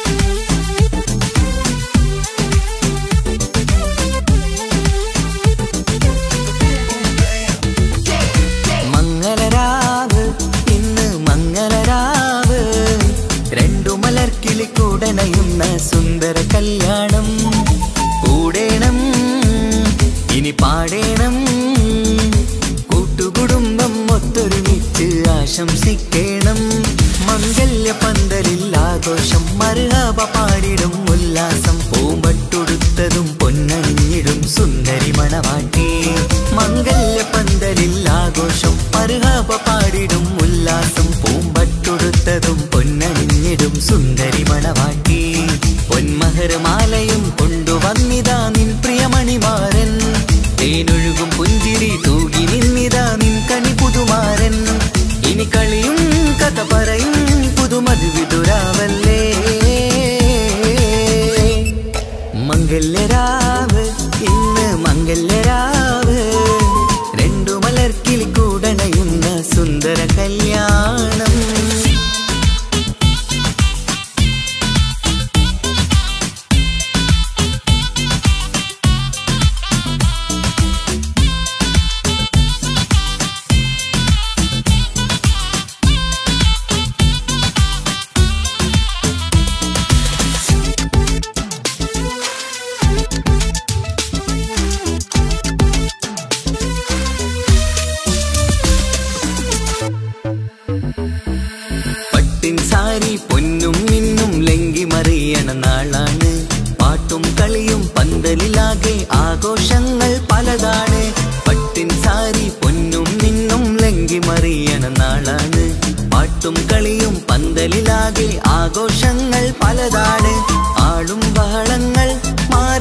മംഗളരാവ് ഇന്ന് മംഗളരാവ് രണ്ടു മലർക്കിളി കൂടണയുന്ന സുന്ദര കല്യാണം കൂടേണം ഇനി പാടേണം കൂട്ടുകുടുംബം ഒത്തൊരുമിച്ച് ആശംസിക്കേണം മംഗല്യ പന്തലിൽ ആഘോഷം മറുഹബ പാടിടും ഉല്ലാസം പൂമ്പട്ടൊടുത്തതും പൊന്നണിഞ്ഞിടും സുന്ദരി മണവാട്ടി മംഗല്യ പന്തലിൽ ആഘോഷം മറുഹബ പാടിടും ഉല്ലാസം പൂമ്പട്ടൊടുത്തതും പൊന്നണിഞ്ഞിടും സുന്ദരി മണവാട്ടി പൊന്മഹർമാലയും കൊണ്ടുവന്നിതാ നിൻ പ്രിയമണിമാരൻ തേനൊഴുകും പുഞ്ചിരി തൂകി നിന്നിതാ നിൻ കണി പുതുമാരൻ ഇനി കളിയും കഥ പറയും പുതുമതി വിതുരാവല്ലേ മംഗല്യരാവ് ഇന്ന് മംഗല്യരാവ് രണ്ടു മലർക്കിളി കൂടണയുന്ന സുന്ദര കല്യാണം പട്ടിൻ സാരി പൊന്നും മിന്നും ലങ്കി മറിയണ നാളാണ് പാട്ടും കളിയും പന്തലിലാകെ ആഘോഷങ്ങൾ പലതാണ് പട്ടിൻ സാരി പൊന്നും മിന്നും ലങ്കി മറിയണ നാളാണ് പാട്ടും കളിയും പന്തലിലാകെ ആഘോഷങ്ങൾ പലതാണ് ആളും ബഹളങ്ങൾ മാറി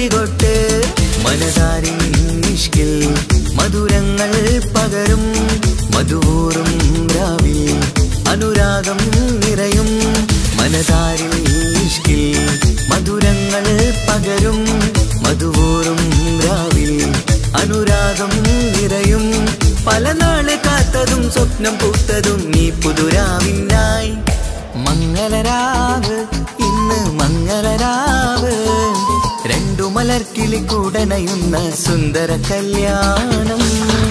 കൊട്ടികൊട്ട് മനതാരിൻ ഇഷ്കിൽ മധുരങ്ങൾ പകരും മധുവൂറും രാവിൽ അനുരാഗം നിറയും മനതാരിൽ ഇഷ്കിൽ മധുരങ്ങൾ പകരും മധുവൂറും രാവിൽ അനുരാഗം നിറയും പല നാള് കാത്തതും സ്വപ്നം പൂത്തതും ഈ പുതുരാവിനായി മംഗളരാവ് ഇന്ന് മംഗളരാവ് രണ്ടു മലർക്കിളി കൂടനയുന്ന സുന്ദര കല്യാണം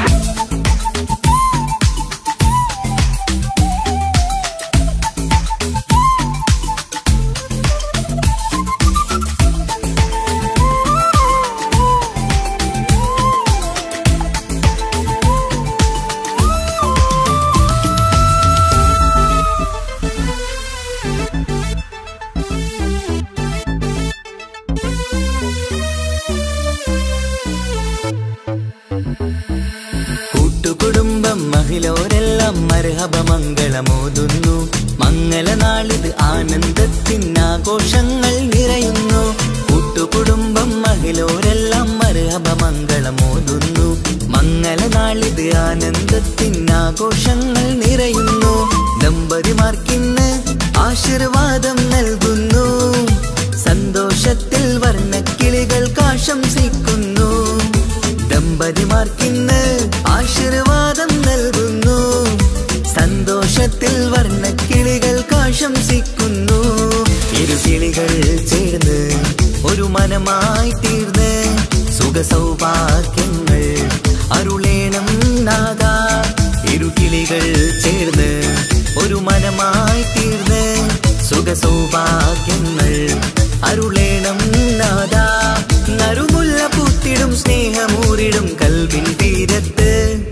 കൂട്ടുകുടുംബം മഹിളോരെല്ലാം മർഹബ മംഗളമോതുന്നു മംഗളനാളിത് ആനന്ദത്തിനാഘോഷങ്ങൾ നിറയുന്നു കൂട്ടുകുടുംബം മഹിളോരെല്ലാം മർഹബ മംഗളമോതുന്നു മംഗളനാളിത് ആനന്ദത്തിനാഘോഷങ്ങൾ നിറയുന്നു ദമ്പതിമാർക്കിന്ന് ആശീർവാദം നൽകുന്നു സന്തോഷത്തിൽ വർണ്ണക്കിളികൾ ആശംസിക്കുന്നു ദമ്പതിമാർക്കിന്ന് ആശീർവാദം നൽകുന്നു സന്തോഷത്തിൽ വർണ്ണക്കിളികൾ ആശംസിക്കുന്നു ഇരുകിളികൾ ചേർന്ന് ഒരു മനമായി തീർന്ന് സുഖ സൗഭാഗ്യങ്ങൾ അരുളേണം നാദ ഇരുകിളികൾ ചേർന്ന് ഒരു മനമായി തീർന്ന് സുഖ സൗഭാഗ്യങ്ങൾ അരുളേണം നാദ നറുമുല്ല പൂത്തിടും സ്നേഹമൂരിടും കൽവിൻ തീരത്ത്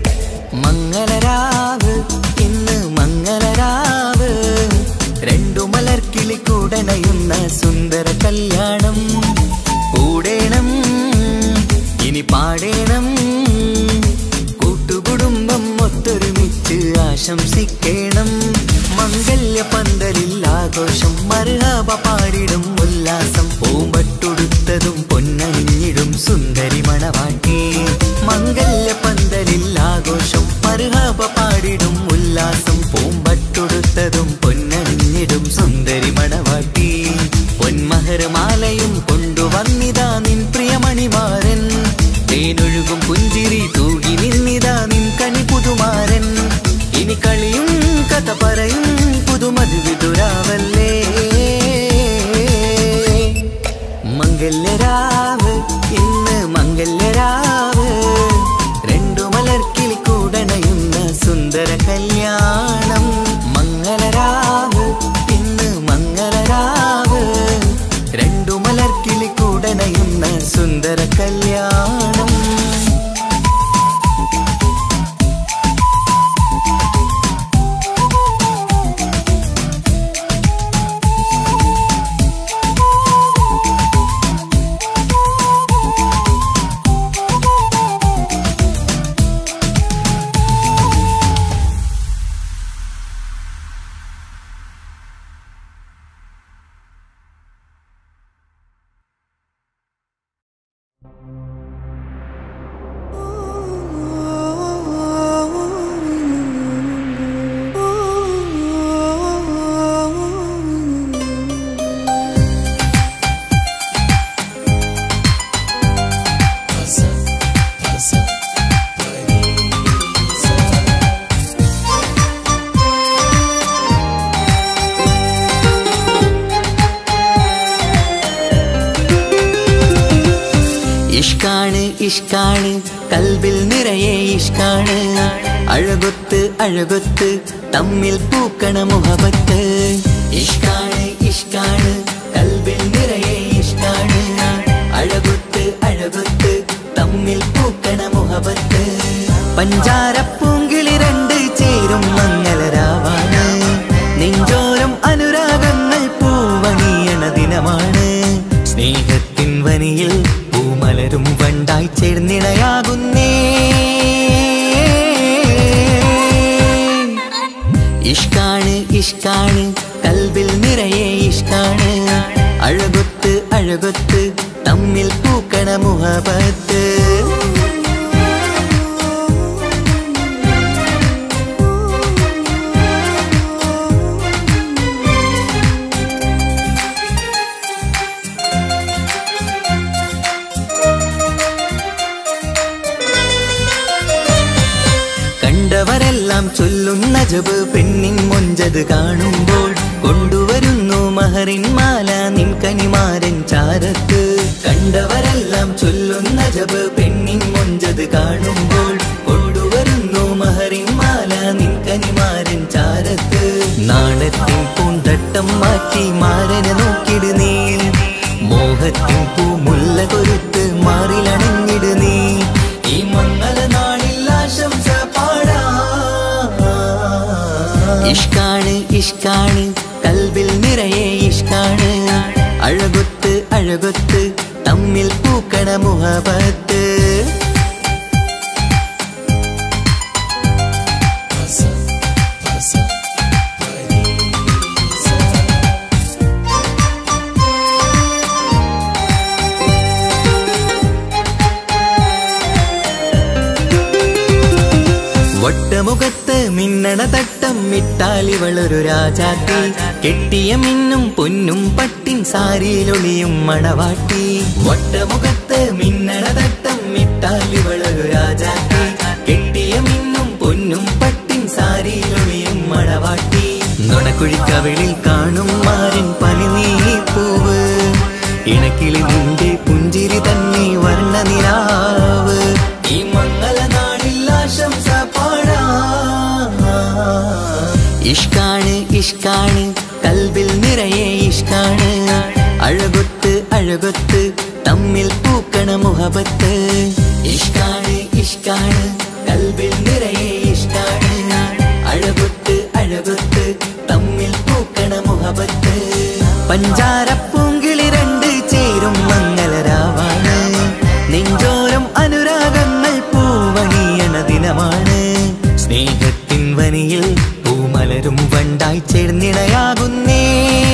മംഗളരാവ് ഇന്ന് മംഗളരാവ് രണ്ടു മലർക്കിളി കൂടനയുന്ന സുന്ദര കല്യാണം കൂടേണം ഇനി പാടേണം കൂട്ടുകുടുംബം ഒത്തൊരുമിച്ച് ആശംസിക്കണം മംഗല്യ പന്തലിൽ ആഘോഷം മറുഹാപ പാടിടും ഉല്ലാസം പൂമ്പട്ടുടുത്തതും പൊന്നണിഞ്ഞിടും സുന്ദരി മണവാട്ടി മംഗല്യ പന്തലിൽ ആഘോഷം മറുഹാപ പാടിടും ഉല്ലാസം പൂമ്പട്ടുടുത്തതും പൊന്നണിഞ്ഞിടും സുന്ദരി മണവാട്ടി പൊന്മഹരമാലയും കൊണ്ടുവന്നിതാ നിൻ പ്രിയമണിമാരൻ തേനൊഴുകും പുഞ്ചിരി തൂകി നിന്നിതാ നിൻ കനി പുതുമാരൻ ഇനി കളിയും കഥ പറയും പുതുമതി വിതുരാവല്ലേ മംഗല്യരാവ് ഇന്ന് മംഗല്യരാവ് രണ്ടു മലർക്കിളി കൂടണയുന്ന സുന്ദര കല്യാണം മംഗളരാവ് ഇന്ന് മംഗളരാവ് രണ്ടു മലർക്കിളി കൂടണയുന്ന സുന്ദര കല്യാണം ഇഷ്കാണ് ഇഷ്കാണ് കൽബിൽ നിറയെ ഇഷ്കാണ് അഴകൊത്ത് അഴകൊത്ത് തമ്മിൽ പൂക്കണ മുഹബത്ത് ഇഷ്കാണ് ഇഷ്കാണ് കൽബിൽ നിറയെ ഇഷ്കാണ് അഴകൊത്ത് അഴകൊത്ത് തമ്മിൽ പൂക്കണ മുഹബത്ത് പഞ്ചാരപ്പൂങ്കിളി രണ്ട് ചേരും മംഗളരാവാണ് നെഞ്ചോരം അനുരാഗങ്ങൾ പൂവണിയണ ദിനമാണ് സ്നേഹത്തിൻ വനിയിൽ പൂമലരും വണ്ടായി ചേർന്നിണയാകുന്നേ ഇഷ്കാണ് ഇഷ്കാണ് കൽബിൽ നിറയെ ഇഷ്കാണ് അഴകൊത്ത് അഴകൊത്ത് തമ്മിൽ പൂക്ക മുഹബത്ത് കണ്ടവരെല്ലാം ചൊല്ലുന്ന ജബ് പെണ്ണിൻ മൊഞ്ചത് കാണുമ്പോൾ കൊണ്ടുവരുന്നു മഹറിൻ മാല നിൻ കനിമാരൻ ചാരത്ത് കണ്ടവരെല്ലാം ചൊല്ലുന്ന ജബ് പെണ്ണിൻ മൊഞ്ചത് കാണുമ്പോൾ കൊണ്ടുവരുന്നു മഹറിൻ മാല നിൻ കനിമാരൻ ചാരത്ത് നാണത്തിൻ പൂന്തട്ടം മാറ്റി മാരനെ നോക്കിട് നീ മോഹത്തിൻ പൂമുല്ല കൊരുത്ത് മാറിലണഞ്ഞിട് നീ ഈ മംഗള നാളിൽ ആശംസ പാടാ ഇഷ്കാണ് ഇഷ്കാണ് കൽബിൽ നിറയെ ഇഷ്കാണ് അഴകൊത്ത് അഴകൊത്ത് തമ്മിൽ പൂക്കണ മുഹബത്ത് വട്ടമുഖത്ത് മിന്നണ തട്ടം ഇട്ടാലിവളൊരു രാജാത്തി കെട്ടിയ മിന്നും പൊന്നും പട്ടിൻ സാരിയിലൊളിയും മണവാട്ടി വട്ടമുഖത്ത് മിന്നണ തട്ടം ഇട്ടാലിവളൊരു രാജാത്തി കെട്ടിയ മിന്നും പൊന്നും പട്ടിൻ സാരിയിലൊളിയും മണവാട്ടി നുണക്കുഴിക്കവിളിൽ കാണും മാരൻ പനിനീ പൂവ് ഇണക്കിളി നിന്റെ പുഞ്ചിരി തന്നെ വർണ്ണനിലാവ് ഈ മംഗള നാളിൽ ആശംസ പാടാ ഇഷ്കാണ് ഇഷ്കാണ് കൽബിൽ നിറയെ ഇഷ്കാണ് അഴകൊത്ത് അഴകൊത്ത് തമ്മിൽ പൂക്കണ മുഹബത്ത് ഇഷ്കാണ് ഇഷ്കാണ് കൽബിൽ നിറയെ ഇഷ്കാണ് അഴകൊത്ത് അഴകൊത്ത് തമ്മിൽ പൂക്കണ മുഹബത്ത് പഞ്ചാരപ്പൂങ്കിളി രണ്ട് ചേരും മംഗളരാവാണ് നെഞ്ചോരം അനുരാഗങ്ങൾ പൂവണിയണ ദിനമാണ് സ്നേഹത്തിൻ വനിയിൽ പൂമലരും വണ്ടായി ചേർന്നിണയാകുന്നേ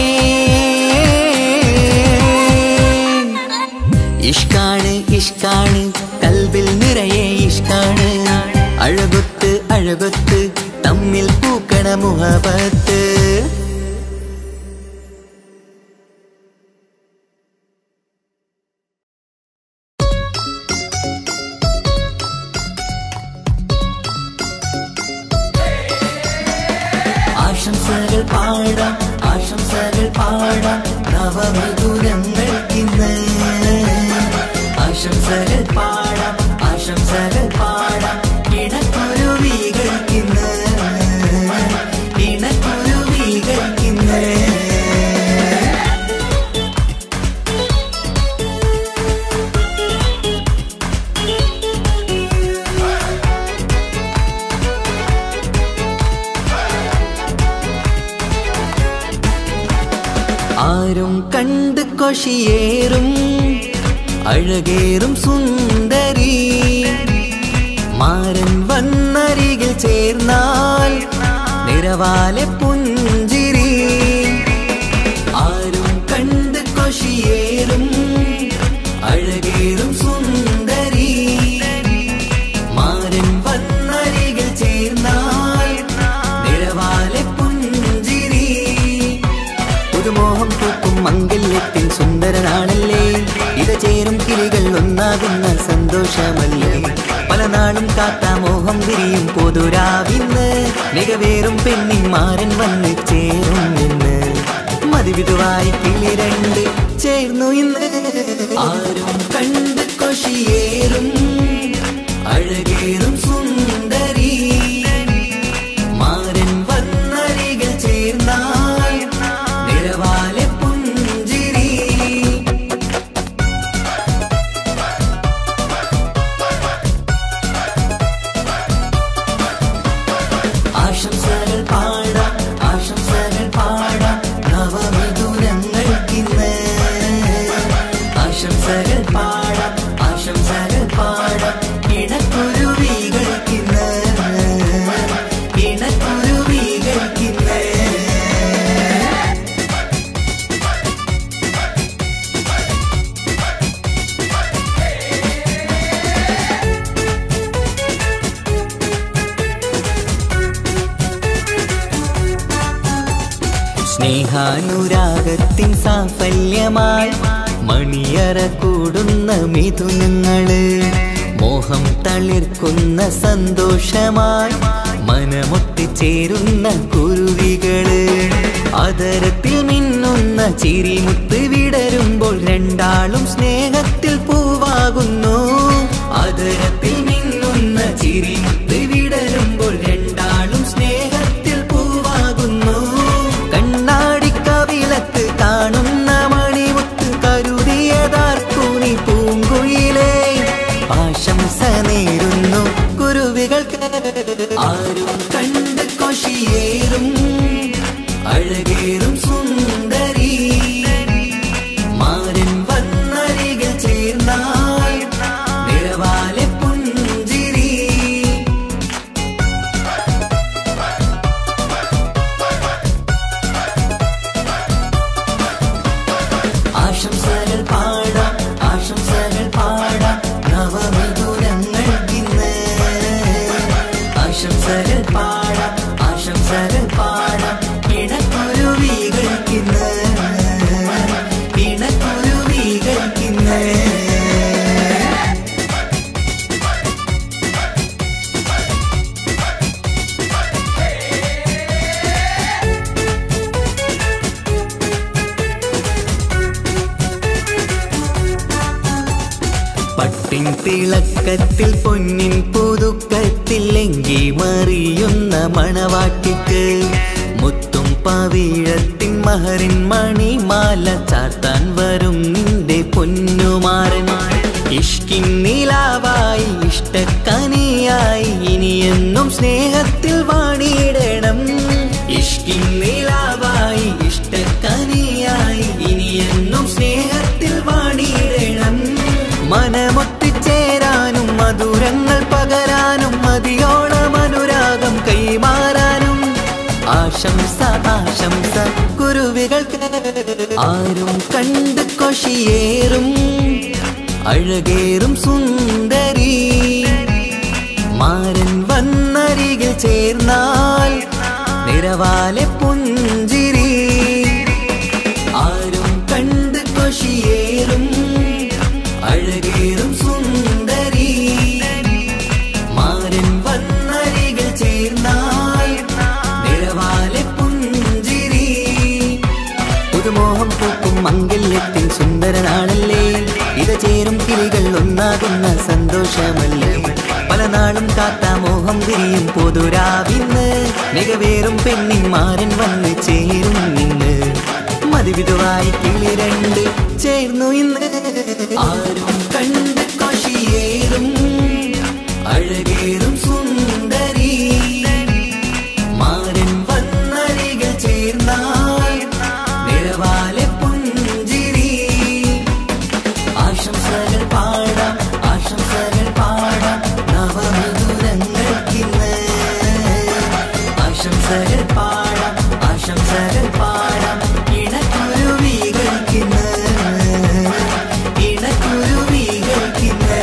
ഇഷ്കാണ് ഇഷ്കാണ് കൽബിൽ നിറയെ ഇഷ്കാണ് അഴകൊത്ത് അഴകൊത്ത് തമ്മിൽ പൂക്കണ മുഹബത്ത് ആശംസകൾ പാടാം ആശംസകൾ പാടാം നവമധുരങ്ങൾക്കിന്ന് ആശംസകൾ പാടാം ആശംസകൾ പാടാം ഇണക്കുരുവികൾക്കിന്ന് ഇണക്കുരുവികൾക്കിന്ന് ആരും കണ്ട് കൊഷിയേറും അഴകേറും സുന്ദരി മാരൻ വന്നരികിൽ ചേർന്നാൽ നിറവാലെ പുഞ്ചിരി ആരും കണ്ട് കൊഷിയേറും അഴകേറും സുന്ദരി മാരൻ വന്നരികിൽ ചേർന്നാൽ നിറവാലെ പുഞ്ചിരി പുതുമോഹം പൂക്കും മംഗല്യത്തിൻ സുന്ദരനാണല്ലേ ഇത ചേരും കിളികൾ ഒന്നാകുന്ന സന്തോഷമല്ലേ പല നാളും കാത്ത മോഹം വിരിയും പൊതുരാവിന്ന് മികവേറും പെണ്ണിൻ മാരൻ വന്ന് ചേരും ഇന്ന് മതിവിധുവായി കിളി രണ്ട് ചേർന്നു ഇന്ന് ആരും കണ്ട് കൊഷിയേറും അഴകേറും സുന്ദരി മാരൻ വന്നരികിൽ ചേർന്നാൽ നിറവാലെ പുഞ്ചിരി ആശംസകൾ പാടാം ആശംസകൾ പാടാം നവമധുരങ്ങൾക്കിന്ന് ആശംസകൾ പാടാം സ്നേഹാനുരാഗത്തിൻ സാഫല്യമായി മണിയറ കൂടുന്ന മിഥുനങ്ങള് മോഹം തളിർക്കുന്ന സന്തോഷമായി മനമൊട്ടിച്ചേരുന്ന കുരുവികള് അതരത്തിൽ മിന്നുന്ന ചിരിമുത്ത് വിടരുമ്പോൾ രണ്ടാളും സ്നേഹത്തിൽ പൂവാകുന്നു അതരത്തിൽ മിന്നുന്ന ചിരിമുത്ത് വിടരുമ്പോൾ രണ്ടാളും സ്നേഹത്തിൽ പൂവാകുന്നു കണ്ണാടി കവിലത്ത് കാണുന്ന മണിമുത്ത് കരുതിയതാർക്കൂനി പൂങ്കുയിലേ ആശംസ നേരുന്നു കുരുവികൾക്ക് ആരും കണ്ട് കൊഷിയേറും അഴകേറും സുന്ദരി മാരൻ വന്നരികിൽ ചേർന്നാൽ നിറവാലെ പുഞ്ചിരി ആശംസകൾ പാടാം ആശംസകൾ പാടാം നവമിഥുനങ്ങൾക്കിന്ന് ആശംസകൾ പാടാം ആശംസകൾ പാടാം ഇണക്കുരുവികൾക്കിന്ന് ഇണക്കുരുവികൾക്കിന്ന് പട്ടിൻ തിളക്കത്തിൽ പൊന്നിൻ പുതുക്കത്തിൽ എങ്കി മറിയുന്ന മണവാട്ടിക്ക് മുത്തും പവിഴത്തിൻ മഹറിൻ മണിമാല ചാർത്താൻ വരും നിന്റെ പൊന്നുമാരൻ ഇഷ്കിൻ നിലാവായി ഇഷ്ടക്കനിയായി ഇനിയെന്നും സ്നേഹത്തിൽ വാണിയിടണം ഇഷ്കിൻ നിലാവായി ഇഷ്ടക്കനിയായി ഇനിയെന്നും സ്നേഹത്തിൽ വാണിയിടണം മനമൊത്തിച്ചേരാനും മധുരങ്ങൾ പകരാനും മതിയോളം അനുരാഗം കൈമാറാനും ആശംസ ആശംസ കുരുവികൾക്ക് ആരും കണ്ട് കൊഷിയേറും അഴകേറും സുന്ദരി മാരൻ വന്നരികിൽ ചേർന്നാൽ നിറവാലെ പുഞ്ചിരി ആരും കണ്ട് കൊഷിയേറും അഴകേറും സുന്ദരി മാരൻ വന്നരികിൽ ചേർന്നാൽ നിറവാലെ പുഞ്ചിരി പുതുമോഹം പൂക്കും മംഗല്യത്തിൻ സുന്ദരനാണല്ലേ ഇത ചേരും കിളികൾ ഒന്നാകുന്ന സന്തോഷമല്ലേ പല നാളും കാത്ത മോഹം വിരിയും പൊതുരാവിന്ന് മികവേറും പെണ്ണിൻ മാരൻ വന്ന് ചേരും ഇന്ന് മതിവിധുവായി കിളി രണ്ട് ചേർന്നു ഇന്ന് ആരും കണ്ട് കൊഷിയേറും അഴകേറും സുന്ദരി മാരൻ വന്നരികിൽ ചേർന്നാൽ നിറവാലെ പുഞ്ചിരി ആശംസകൾ പാടാം ആശംസകൾ പാടാം നവമധുരങ്ങൾക്കിന്ന് ആശംസകൾ പാടാം ആശംസകൾ പാടാം ഇണക്കുരുവികൾക്കിന്ന് ഇണക്കുരുവികൾക്കിന്ന്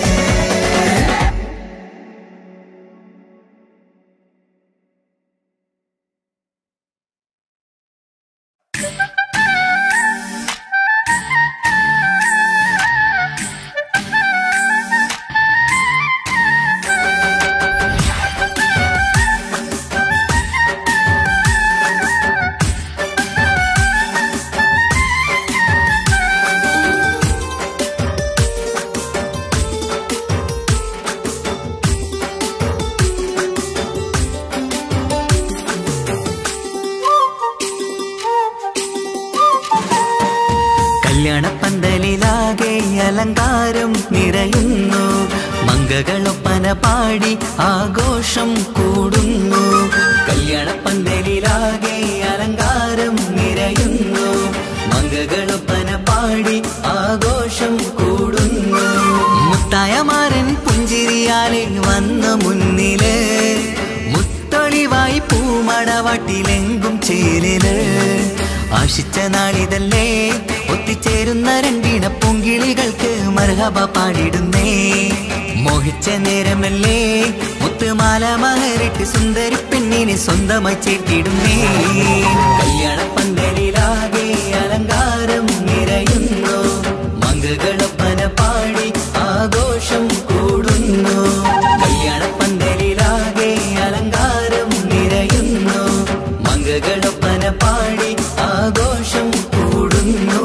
കല്യാണപ്പന്തലിലാകെ അലങ്കാരം നിറയുന്നു മംഗകളൊപ്പന പാടി ആഘോഷം കൂടുന്നു കല്യാണപ്പന്തലിലാകെ അലങ്കാരം നിറയുന്നു മംഗകളൊപ്പന പാടി ആഘോഷം കൂടുന്നു മുത്തായമാരൻ പുഞ്ചിരിയാലെ വന്ന മുന്നില് മുത്തൊളിവായി പൂമടവാട്ടിലെങ്കും ചേലില് ആശിച്ച നാളിതല്ലേ ഒത്തിച്ചേരുന്ന രണ്ടിട പൂങ്കിളികൾക്ക് മർഹബ പാടിടുന്നേ മോഹിച്ച നേരമല്ലേ മുത്തുമാല മഹരിട്ട് സുന്ദരി പെണ്ണിനെ സ്വന്തമായി ചേർത്തിടുന്നേ കല്യാണ പന്തലിലാകെ അലങ്കാരം നിറയുന്നു മങ്കകളൊപ്പന പാടി ആഘോഷം കൂടുന്നു കല്യാണ പന്തലിലാകെ അലങ്കാരം നിറയുന്നു മങ്കകളൊപ്പന പാടി ആഘോഷം കൂടുന്നു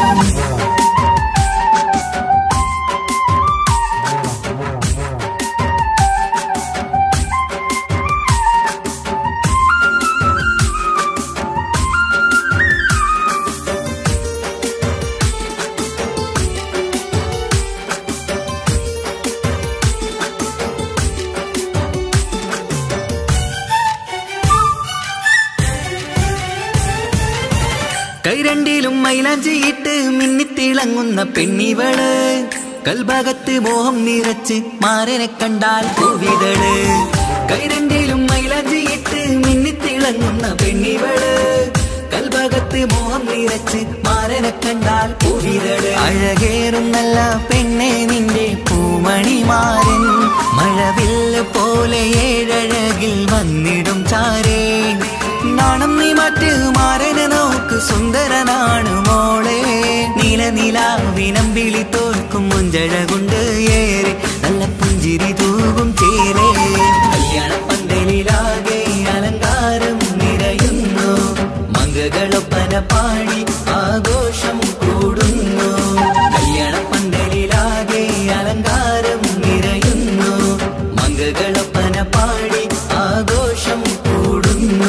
കൈരണ്ടിലും മൈലാഞ്ചിയിട്ട് മിന്നിത്തിളങ്ങുന്ന പെണ്ണിവള് കൽഭാഗത്ത് മോഹം നിറച്ച് മാരനെ കണ്ടാൽ പൂവിതള് കൈരണ്ടിലും മൈലാഞ്ചിയിട്ട് മിന്നിത്തിളങ്ങുന്ന പെണ്ണിവള് കൽഭാഗത്ത് മോഹം നിറച്ച് മാരനെ കണ്ടാൽ പൂവിതള് അഴകേറും നല്ല പെണ്ണെ നിന്റെ പൂമണിമാരൻ മഴവില്ല് പോലെ ഏഴഴകിൽ വന്നിടും ചാരേ നാണം നീ മറ്റ് മാരനെ നോക്ക് സുന്ദരനാണ് മോളെ നീല നിലാവിനം വിളി തോൽക്കും മുഞ്ചഴകുണ്ട് ഏറെ നല്ല പുഞ്ചിരി തൂകും ചേരേ കല്യാണ പന്തലിലാകെ അലങ്കാരം നിറയുന്നു മങ്കകളൊപ്പന പാടി ആഘോഷം കൂടുന്നു കല്യാണ പന്തലിലാകെ അലങ്കാരം നിറയുന്നു മങ്കകളൊപ്പന പാടി ആഘോഷം കൂടുന്നു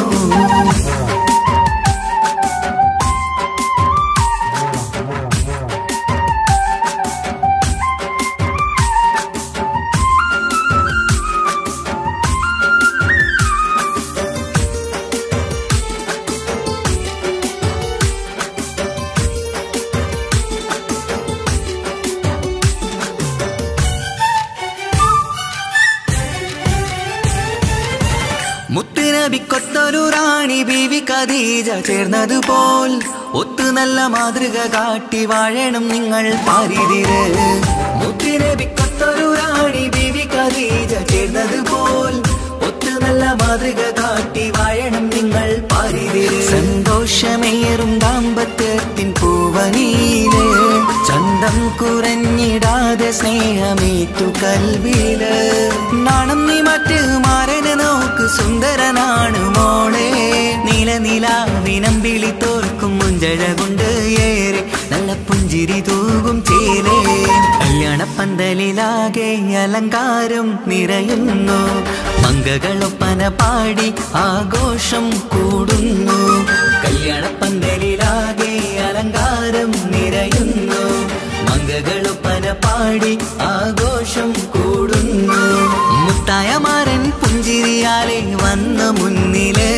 മുത്തുനബിക്കൊത്തൊരു റാണി ബീവി ഖദീജ ചേർന്നതുപോൽ ഒത്തു നല്ല മാതൃക കാട്ടി വാഴണം നിങ്ങൾ പാരിതിര് മുത്തുനബിക്കൊത്തൊരു റാണി ബീവി ഖദീജ ചേർന്നതുപോൽ ഒത്തു നല്ല മാതൃക കാട്ടി വാഴണം നിങ്ങൾ പാരിതിര് സന്തോഷമേറും ദാമ്പത്യത്തിൻ പൂവനീല് ചന്തം കുറഞ്ഞിടാതെ സ്നേഹമേറ്റു കൽവില് നാണം നീ മറ്റ് മാരനെ നോക്ക് സുന്ദരനാണ് മോളെ നീല നിലാവിനം വിളി തോൽക്കും മുഞ്ചഴകുണ്ട് ഏറെ നല്ല പുഞ്ചിരി തൂകും ചേലേ കല്യാണ പന്തലിലാകെ അലങ്കാരം നിറയുന്നു മങ്കകളൊപ്പന പാടി ആഘോഷം കൂടുന്നു കല്യാണ പന്തലിലാകെ അലങ്കാരം നിറയുന്നു മങ്കകളൊപ്പന പാടി ആഘോഷം കൂടുന്നു മുത്തായ മാരൻ പുഞ്ചിരിയാലെ വന്ന മുന്നില്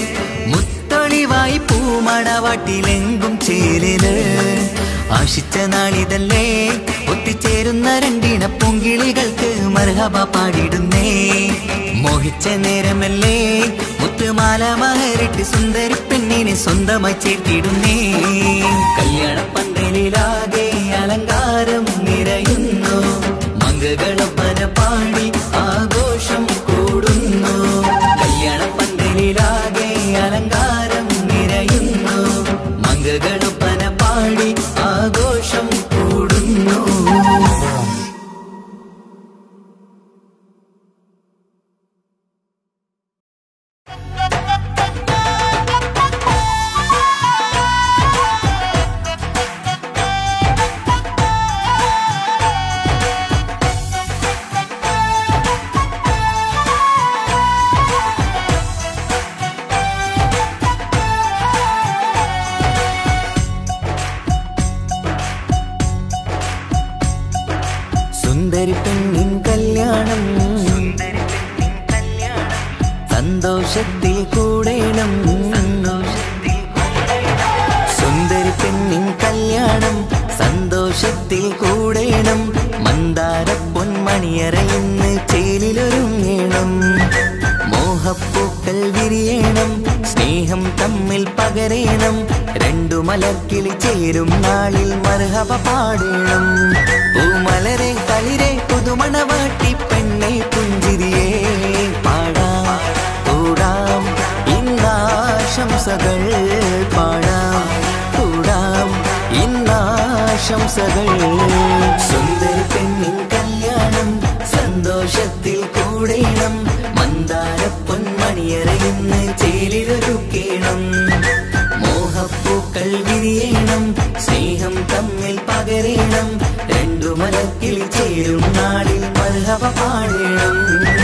മുത്തൊളിവായി പൂമടവാട്ടിലെങ്കും ചേലില് ആശിച്ച നാളിതല്ലേ ഒത്തിച്ചേരുന്ന രണ്ടിന പൂങ്കിളികൾക്ക് മർഹബ പാടിടുന്നേ മോഹിച്ച നേരമല്ലേ മുത്തുമാല മഹരിട്ട് സുന്ദരി പെണ്ണിനെ സ്വന്തമായി ചേർത്തിടുന്നേ കല്യാണ പന്തലിലാകെ അലങ്കാരം നിറയുന്നു മങ്കകളൊപ്പന പാടി ആഘോഷം കൂടുന്നു കല്യാണ പന്തലിലാകെ അലങ്കാരം നിറയുന്നു മങ്കകളൊപ്പന പാടി ആഘോഷം കൂടുന്നു സുന്ദരി പെണ്ണിൻ കല്യാണം സന്തോഷത്തിൽ കൂടേണം സുന്ദരി പെണ്ണിൻ കല്യാണം സന്തോഷത്തിൽ കൂടേണം മന്ദാര പൊന്മണിയറയിന്ന് ചേലിലൊരുങ്ങേണം മോഹപ്പൂക്കൾ വിരിയണം സ്നേഹം തമ്മിൽ പകരേണം രണ്ടു മലർക്കിളി ചേരും നാളിൽ മർഹബ പാടേണം പൂമലരെ തളിരെ പുതുമണവാട്ടി നീലാശംസകൾ സുന്ദരി പെണ്ണിൻ കല്യാണം സന്തോഷത്തിൽ കൂടേണം മന്ദാര പൊന്മണിയറയിന്ന് ചേലിലൊരുക്കേണം മോഹപ്പൂക്കൾ വിരിയണം സ്നേഹം തമ്മിൽ പകരേണം രണ്ടു മലക്കിൽ ചേരും നാളിൽ മൽഹവ പാടേണം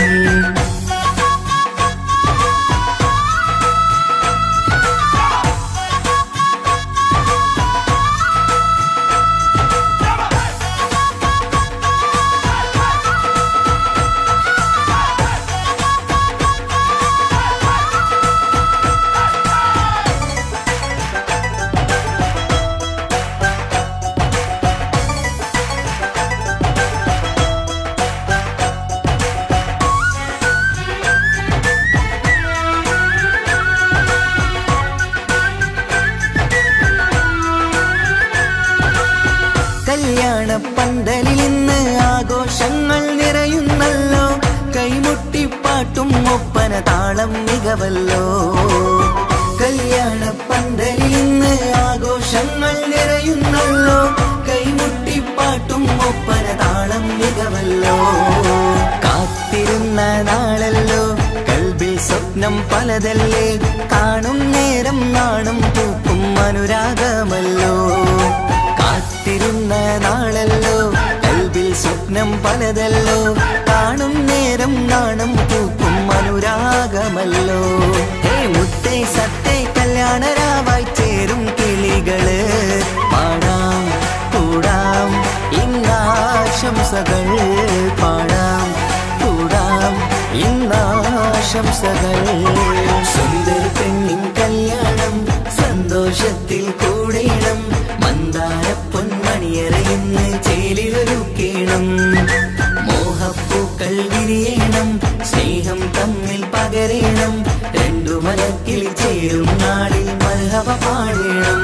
കല്യാണ പന്തലിൽ ഇന്ന് ആഘോഷങ്ങൾ നിറയുന്നല്ലോ കൈമുട്ടിപ്പാട്ടും ഒപ്പന താളം മികവല്ലോ കല്യാണ പന്തലിൽ ഇന്ന് ആഘോഷങ്ങൾ നിറയുന്നല്ലോ കൈമുട്ടിപ്പാട്ടും ഒപ്പന താളം മികവല്ലോ കാത്തിരുന്ന നാളല്ലോ കൽബിൽ സ്വപ്നം പലതല്ലേ കാണും നേരം നാണം പൂക്കും അനുരാഗമല്ലോ കാത്തിരുന്ന നാളല്ലോ കൽബിൽ സ്വപ്നം പലതല്ലോ കാണും നേരം നാണം പൂക്കും അനുരാഗമല്ലോ ഹേ മുത്തേ സത്തേ കല്യാണരാവായി ചേരും കിളികള് പാടാം കൂടാം ഇന്നാശംസകൾ പാടാം കൂടാം ഇന്നാശംസകൾ സുന്ദരി പെണ്ണിൻ കല്യാണം സന്തോഷത്തിൽ കൂടേണം മന്ദാര പൊന്മണിയറയിന്ന് ചേലിലൊരുക്കേണം മോഹപ്പൂക്കൾ വിരിയണം സ്നേഹം തമ്മിൽ പകരേണം രണ്ടു മലക്കിൽ ചേരും നാളിൽ മൽഹവ പാടേണം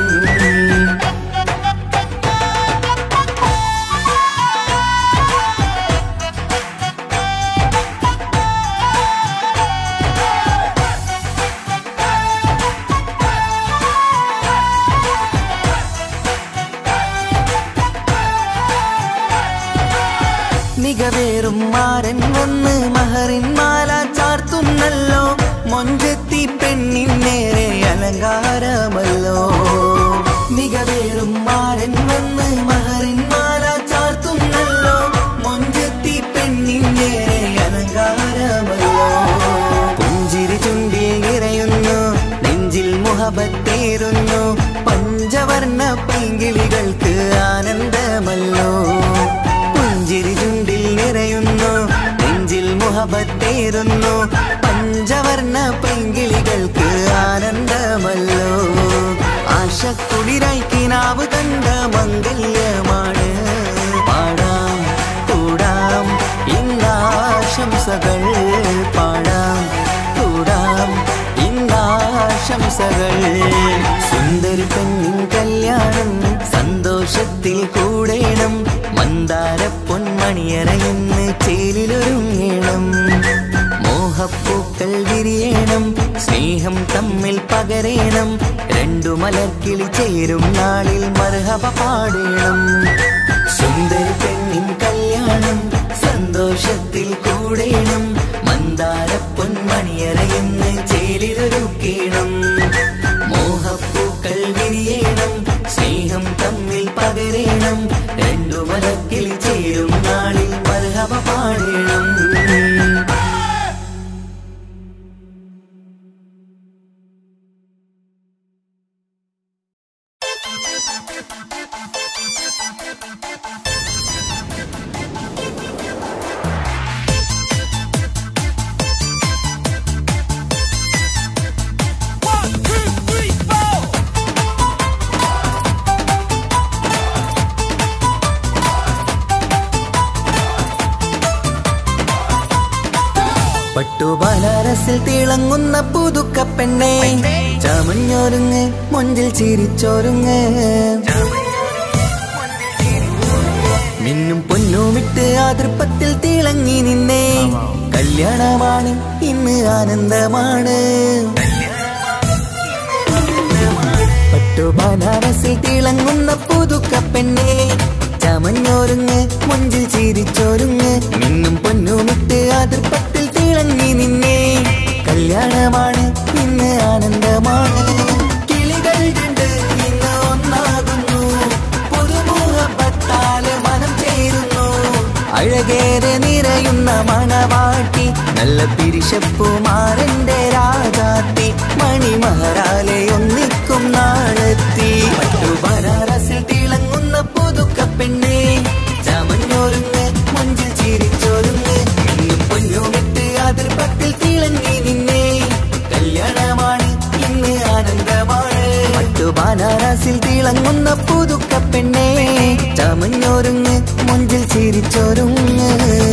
മികവേറും മാരൻ വന്ന് മഹറിൻ മാല ചാർത്തുന്നല്ലോ മൊഞ്ചെത്തി പെണ്ണിൻ നേരെ അലങ്കാരമല്ലോ മികവേറും മാരൻ വന്ന് മഹറിൻ മാല ചാർത്തുന്നല്ലോ മൊഞ്ചെത്തി പെണ്ണിൻ നേരെ അലങ്കാരമല്ലോ പുഞ്ചിരി ചുണ്ടിൽ നിറയുന്നു നെഞ്ചിൽ മുഹബത്തേറുന്നു പഞ്ചവർണ്ണ പൈങ്കിളികൾക്ക് ആനന്ദമല്ലോ പുഞ്ചിരി ചുണ്ടിൽ നിറയുന്നു നെഞ്ചിൽ മുഹബത്തേറുന്നു പഞ്ചവർണ്ണ പൈങ്കിളികൾക്ക് ആനന്ദമല്ലോ ആശക്കുളിരായി കിനാവ് കണ്ട മംഗല്യമാണ് പാടാം കൂടാം ഇന്നാശംസകൾ പാടാം കൂടാം ഇന്നാശംസകൾ സുന്ദരി പെണ്ണിൻ കല്യാണം സന്തോഷത്തിൽ കൂടേണം മന്ദാര പൊന്മണിയറയെന്ന് ചേലിലൊരുങ്ങണം മോഹപ്പൂക്കൾ വിരിയണം സ്നേഹം തമ്മിൽ പകരേണം രണ്ടു മലർക്കിളി ചേരും നാളിൽ മർഹബ പാടേണം സുന്ദരി പെണ്ണിൻ കല്യാണം സന്തോഷത്തിൽ കൂടേണം മന്ദാര പൊന്മണിയറയെന്ന് ചേലിലൊരുക്കേണം മോഹപ്പൂക്കൾ വിരിയണം സ്നേഹം തമ്മിൽ പകരേണം രണ്ടു മലക്കിൽ ചേരും നാളിൽ മർഹബ പാടേണം പട്ടുബനാരസിൽ തിളങ്ങുന്ന പുതുക്ക പെണ്ണെ ചമഞ്ഞൊരുങ്ങ് മൊഞ്ചിൽ ചിരിച്ചോരുങ്ങ് മിന്നും പൊന്നുമിട്ട് ആതൃപ്പത്തിൽ തിളങ്ങി നിന്നേ കല്യാണമാണ് ഇന്ന് ആനന്ദമാണ് പട്ടു ബനാറസിൽ തിളങ്ങുന്ന പുതുക്ക പെണ്ണേ ചമഞ്ഞോരുങ്ങ് മുഞ്ചിൽ ചിരിച്ചോരുങ്ങ് മിന്നും പൊന്നുമിട്ട് അതിർപ്പത്തിൽ തിളങ്ങി നിന്നെ കല്യാണമാണ് ഇന്ന് ആനന്ദമാണ് കിളികൾ കണ്ട് ഇന്ന് ഒന്നാകുന്നു പുതുമുഖപ്പത്താല് മനം ചേരുന്നു അഴകേറെ നിറയുന്ന മണവാട്ടി നല്ല പിരിശപ്പുമാരന്റെ രാജാത്തി മണിമഹാരാലെ ഒന്നിക്കും നാളെത്തി പട്ടു ബനാറസിൽ തിളങ്ങുന്ന പുതുക്ക പെണ്ണേ ചമഞ്ഞോരുങ്ങ് മുഞ്ചിൽ ചിരിച്ചോരുങ്ങ് ഇന്നും പൊന്നുമിട്ട് അതിർപ്പത്തിൽ തിളങ്ങി നിന്നെ കല്യാണമാണ് ഇന്ന് ആനന്ദമാണ് പട്ടു ബനാറസിൽ തിളങ്ങുന്ന പുതുക്ക പെണ്ണേ ചമഞ്ഞോരുങ്ങ് മുഞ്ചിൽ ചിരിച്ചോരുങ്ങ്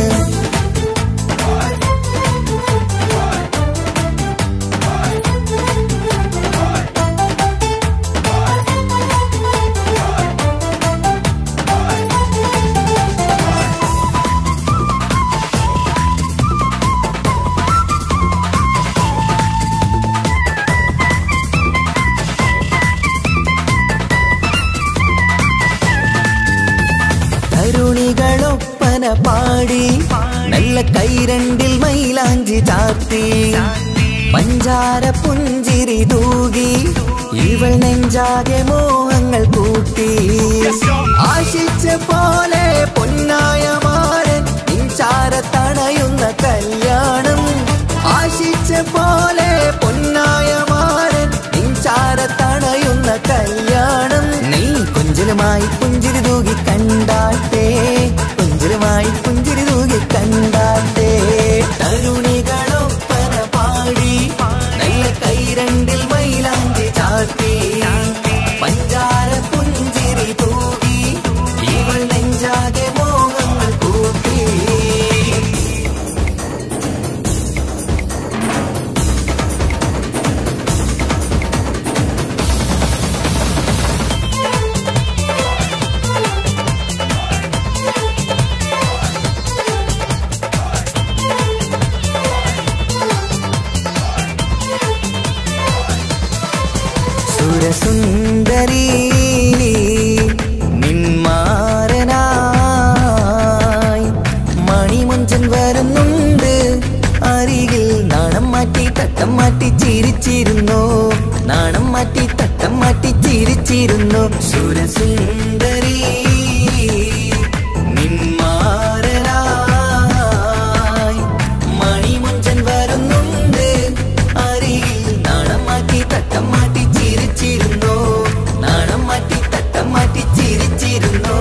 തരുണികളൊപ്പന പാടി നല്ല കൈരണ്ടിൽ മൈലാഞ്ചി ചാർത്തി പഞ്ചാര പുഞ്ചിരി തൂകി ഇവൾ നെഞ്ചാകെ മോഹങ്ങൾ കൂട്ടി ആശിച്ച പോലെ പൊന്നായ മാരൻ ഇൻചാര തണയുന്ന കല്യാണം ആശിച്ച പോലെ പൊന്നായ മാരൻ ഇൻചാര തണയുന്ന കല്യാണം നീ കുഞ്ചലുമായി പുഞ്ചിരി തൂകി കണ്ടാട്ടെ കുഞ്ചലുമായി പുഞ്ചിരി തൂകി കണ്ടാട്ടെ തരുണികളൊപ്പന പാടി നല്ല കൈരണ്ടിൽ മൈലാഞ്ചി ചാർത്തി പഞ്ചാര പുഞ്ചിരി തൂകി ഇവൾ നെഞ്ചാകെ മോഹങ്ങൾ കൂട്ടി സുരസുന്ദരി നിന്മാരനായി മണിമുഞ്ചൻ വരുന്നുണ്ട് അരികിൽ നാണം മാറ്റി തട്ടം മാറ്റി ചിരിച്ചിരുന്നു നാണം മാറ്റി തട്ടം മാറ്റി ചിരിച്ചിരുന്നു സുരസുന്ദരി നിന്മാരനായി മണിമുഞ്ചൻ വരുന്നുണ്ട് അരികിൽ നാണം മാറ്റി തട്ടം മാറ്റി ചിരിച്ചിരുന്നു നാണം മാറ്റി തട്ടം മാറ്റി ചിരിച്ചിരുന്നു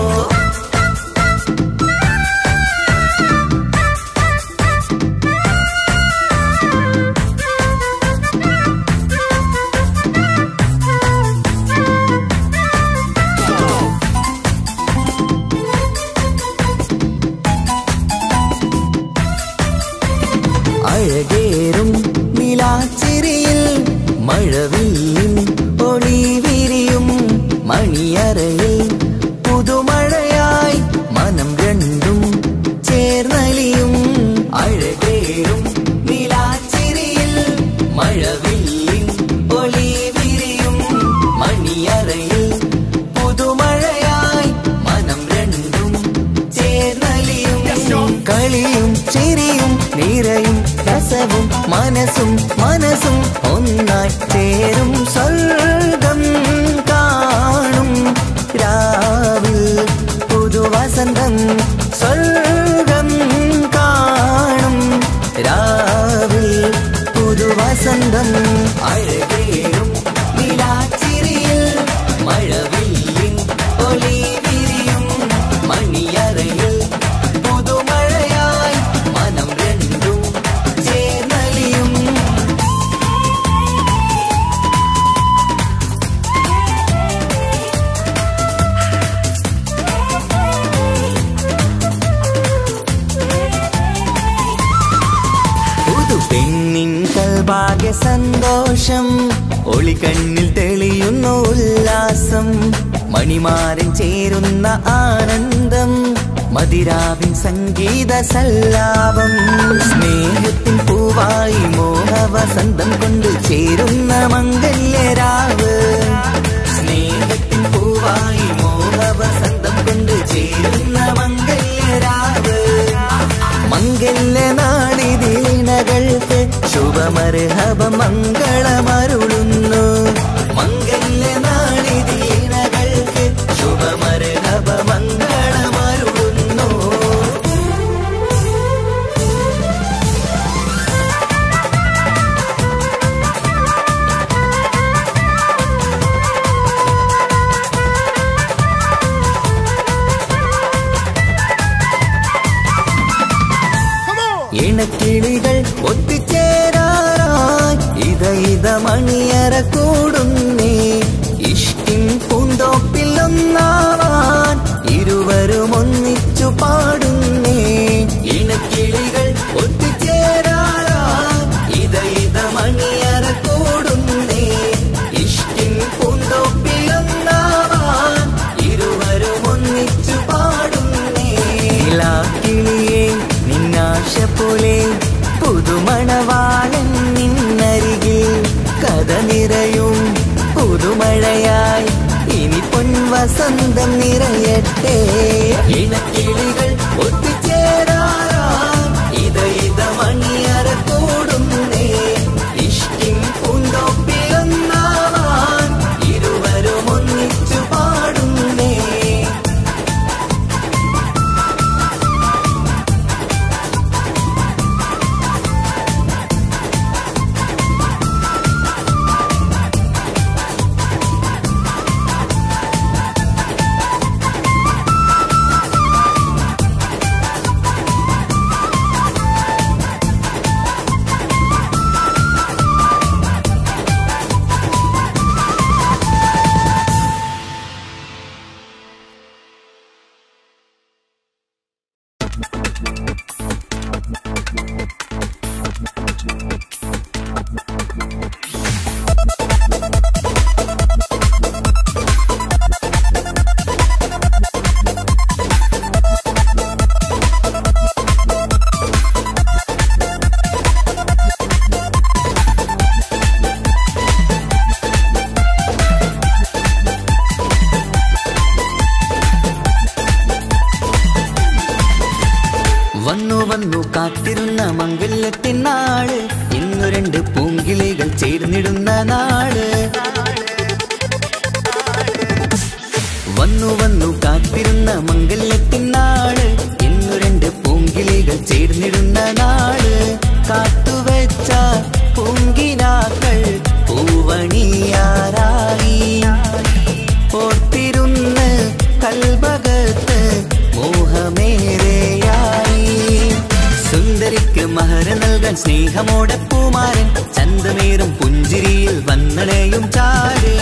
അഴകേറും നിലാച്ചിരിയിൽ മഴവില്ലിൻ ഒളി വിരിയും മണിയറയിൽ പുതുമഴയായി മനം രണ്ടും ചേർന്നലിയും അഴകേറും നിലാച്ചിരിയിൽ മഴവില്ലിൻ ഒളി വിരിയും മണിയറയിൽ പുതുമഴയായി മനം രണ്ടും ചേർന്നലിയും കളിയും ചിരിയും നിറയും രസവും മനസ്സും മനസ്സും ഒന്നായി ചേരും സ്വർഗം കാണും രാവിൽ പുതുവസന്തം സ്വർഗം കാണും രാവിൽ പുതുവസന്തം അഴകേറും നിലാച്ചിരിയിൽ മഴവില്ലിൻ ഒളി വിരിയും മണിയറയിൽ പുതുമഴയായി മനം രണ്ടും ചേർന്നലിയും പുതു പെണ്ണിൻ കൽഭാഗ്യ സന്തോഷം ഒളികണ്ണിൽ തെളിയുന്ന ഉല്ലാസം മണിമാരൻ ചേരുന്ന ആനന്ദം മതിരാവിൻ സംഗീത സല്ലാപം സ്നേഹത്തിൻ പൂവായി മോഹവസന്തം കൊണ്ട് ചേരുന്ന മംഗല്യരാവ് വസന്തം കൊണ്ട് ചേരുന്ന മംഗല്യരാവ് മംഗല്യ നാളിതീണകൾക്ക് ശുഭമർഹബ മംഗളമരുളുന്നു മംഗല്യ നാളിതീണകൾക്ക് ശുഭമർഹബ മംഗളമരുളുന്നു ഇണക്കിളികൾ ഒത്തുചേരാറായി ഇത ഇത മണിയറ കൂടുന്നേ ഇഷ്ടിൻ പൂന്തോപ്പിൽ ഒന്നാവാൻ ഇരുവരും ഒന്നിച്ചു പാടുന്നേ ഇണക്കിളികൾ ഒത്തുചേരാറായി ഇത ഇത മണിയറ കൂടുന്നേ ഇഷ്ടിൻ പൂന്തോപ്പിൽ ഒന്നാവാൻ ഇരുവരും ഒന്നിച്ചു പാടുന്നേ കിളിയേ നിന്നാശ പോലെ പുതുമണവാളൻ നിന്നരികിൽ കഥ നിറയും പുതുമഴയായി ഇനി പൊൻവസന്തം നിറയട്ടെ ഇണക്കിളികൾ ഒത്തുചേരാറാം ഇത ഇത മണിയറ കൂടുന്നേ ഇഷ്ടിൻ പൂന്തോപ്പിലൊന്നാവാൻ ഇരുവരും ഒന്നിച്ചു പാടുന്നേ വന്നു വന്നു കാത്തിരുന്ന മംഗല്യത്തിൻ നാള് ഇന്നു രണ്ട് പൂങ്കിളികൾ ചേർന്നിടുന്ന നാള് വന്നു വന്നു കാത്തിരുന്ന മംഗല്യത്തിൻ നാള് ഇന്നു രണ്ട് പൂങ്കിളികൾ ചേർന്നിടുന്ന നാള് കാത്തുവെച്ച പൂങ്കിനാക്കൾ പൂവണിയാറായി ഓർത്തിരുന്ന് കൽഭകത്ത് മോഹമേറെയായി സുന്ദരിക്ക് മഹര നൽകാൻ സ്നേഹമോടെ പൂമാരൻ ചന്തമേറും പുഞ്ചിരിയിൽ വന്നണയും ചാര്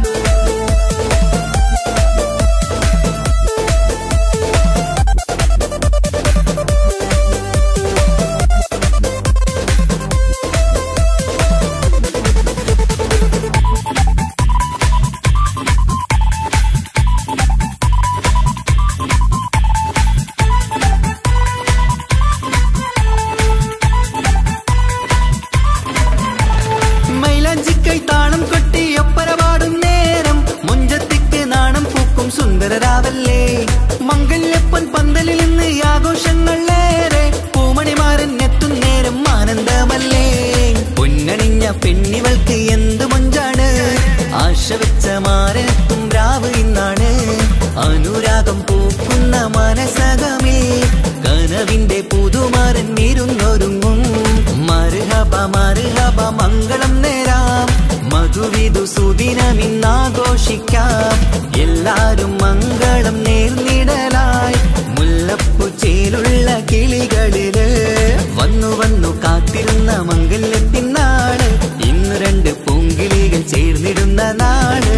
മൈലാഞ്ചിക്കൈ താളം കൊട്ടി ഒപ്പര പാടും നേരം മുഞ്ചത്തിക്ക് നാണം പൂക്കും സുന്ദരരാവല്ലേ മംഗല്യപ്പൻ പന്തലിൽ നിന്ന് ആഘോഷങ്ങളേറെ പൂമണിമാരൻ എത്തും നേരം ആനന്ദമല്ലേ പൊന്നണിഞ്ഞ പെണ്ണിവൾക്ക് എന്ത് മൊഞ്ചാണ് ആശ വെച്ച മാരത്തും രാവ് ഇന്നാണ് അനുരാഗം പൂക്കുന്ന മനസകമേ കനവിന്റെ പുതുമാരൻ ഇരുന്നൊരുങ്ങും മർഹബ മർഹബ മംഗളം നേരാം മധുവിധു സുദിനമിന്നാഘോഷിക്കാം എല്ലാരും മംഗളം നേർന്നിടലായി മുല്ലപ്പു ചേലുള്ള കിളികളില് വന്നു വന്നു കാത്തിരുന്ന മംഗല്യത്തിൻ നാള് ഇന്ന് രണ്ട് പൂങ്കിളികൾ ചേർന്നിടുന്ന നാള്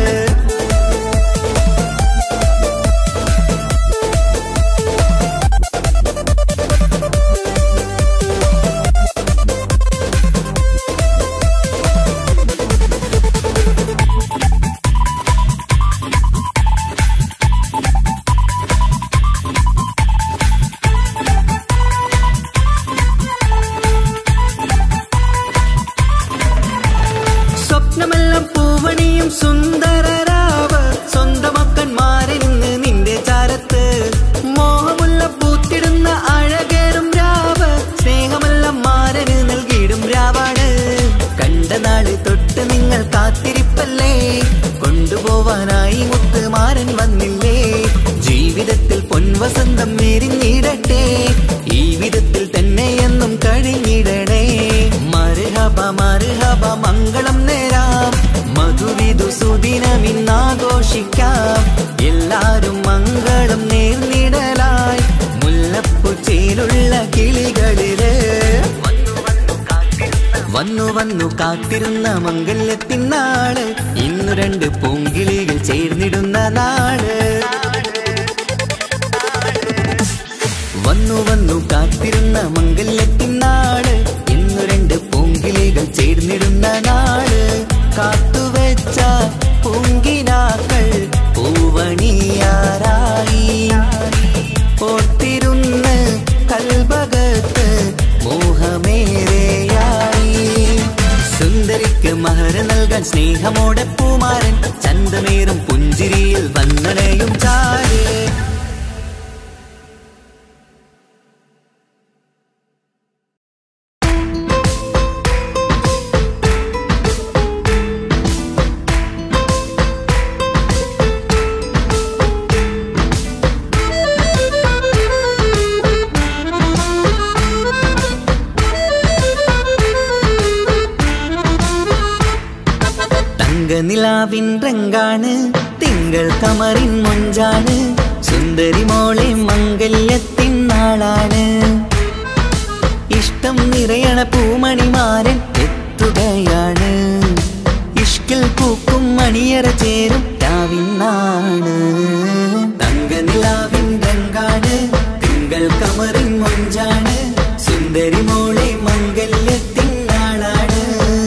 ഞങ്ങൾ കാത്തിരിപ്പല്ലേ കൊണ്ടുപോവാനായി മുത്തുമാരൻ വന്നില്ലേ ജീവിതത്തിൽ പൊൻവസന്തം നേരിഞ്ഞിടട്ടെ ഈ വിധത്തിൽ തന്നെ എന്നും കഴിഞ്ഞിടണേ മറുഹബ മറുഹബ മംഗളം നേരാം മധുവിധു സുദിനമിന്നാഘോഷിക്കാം എല്ലാരും മംഗളം നേർന്നിടലായി മുല്ലപ്പു ചേലുള്ള കിളികളില് വന്നു വന്നു കാത്തിരുന്ന മംഗല്യത്തിൻ നാള് ഇന്നു രണ്ട് പൂങ്കിളികൾ ചേർന്നിടുന്ന നാട് വന്നു വന്നു കാത്തിരുന്ന മംഗല്യത്തിൻ നാട് ഇന്നു രണ്ട് പൂങ്കിളികൾ ചേർന്നിടുന്ന നാട് കാത്തുവെച്ച പൂങ്കിനാക്കൾ പൂവണിയാരായി ഓർത്തിരുന്ന് കൽഭകത്ത് മോഹമേറെയായി സുന്ദരിക്ക് മഹർ നൽകാൻ സ്നേഹമോടെ പൂമാരൻ ചന്തമേറും പുഞ്ചിരിയിൽ വന്നണയും ചാര് തങ്കനിലാവിൻ രംഗാണ് തിങ്കൾ കമറിൻ മൊഞ്ചാണ് സുന്ദരി മോളെ മംഗല്യത്തിൻ നാളാണ് ഇഷ്ടം നിറയണ പൂമണിമാരൻ എത്തുകയാണ് ഇഷ്കിൽ പൂക്കും മണിയറ ചേരും രാവിന്നാണ് തങ്കനിലാവിൻ രംഗാണ് തിങ്കൾ കമറിൻ മൊഞ്ചാണ് സുന്ദരി മോളെ മംഗല്യത്തിൻ നാളാണ്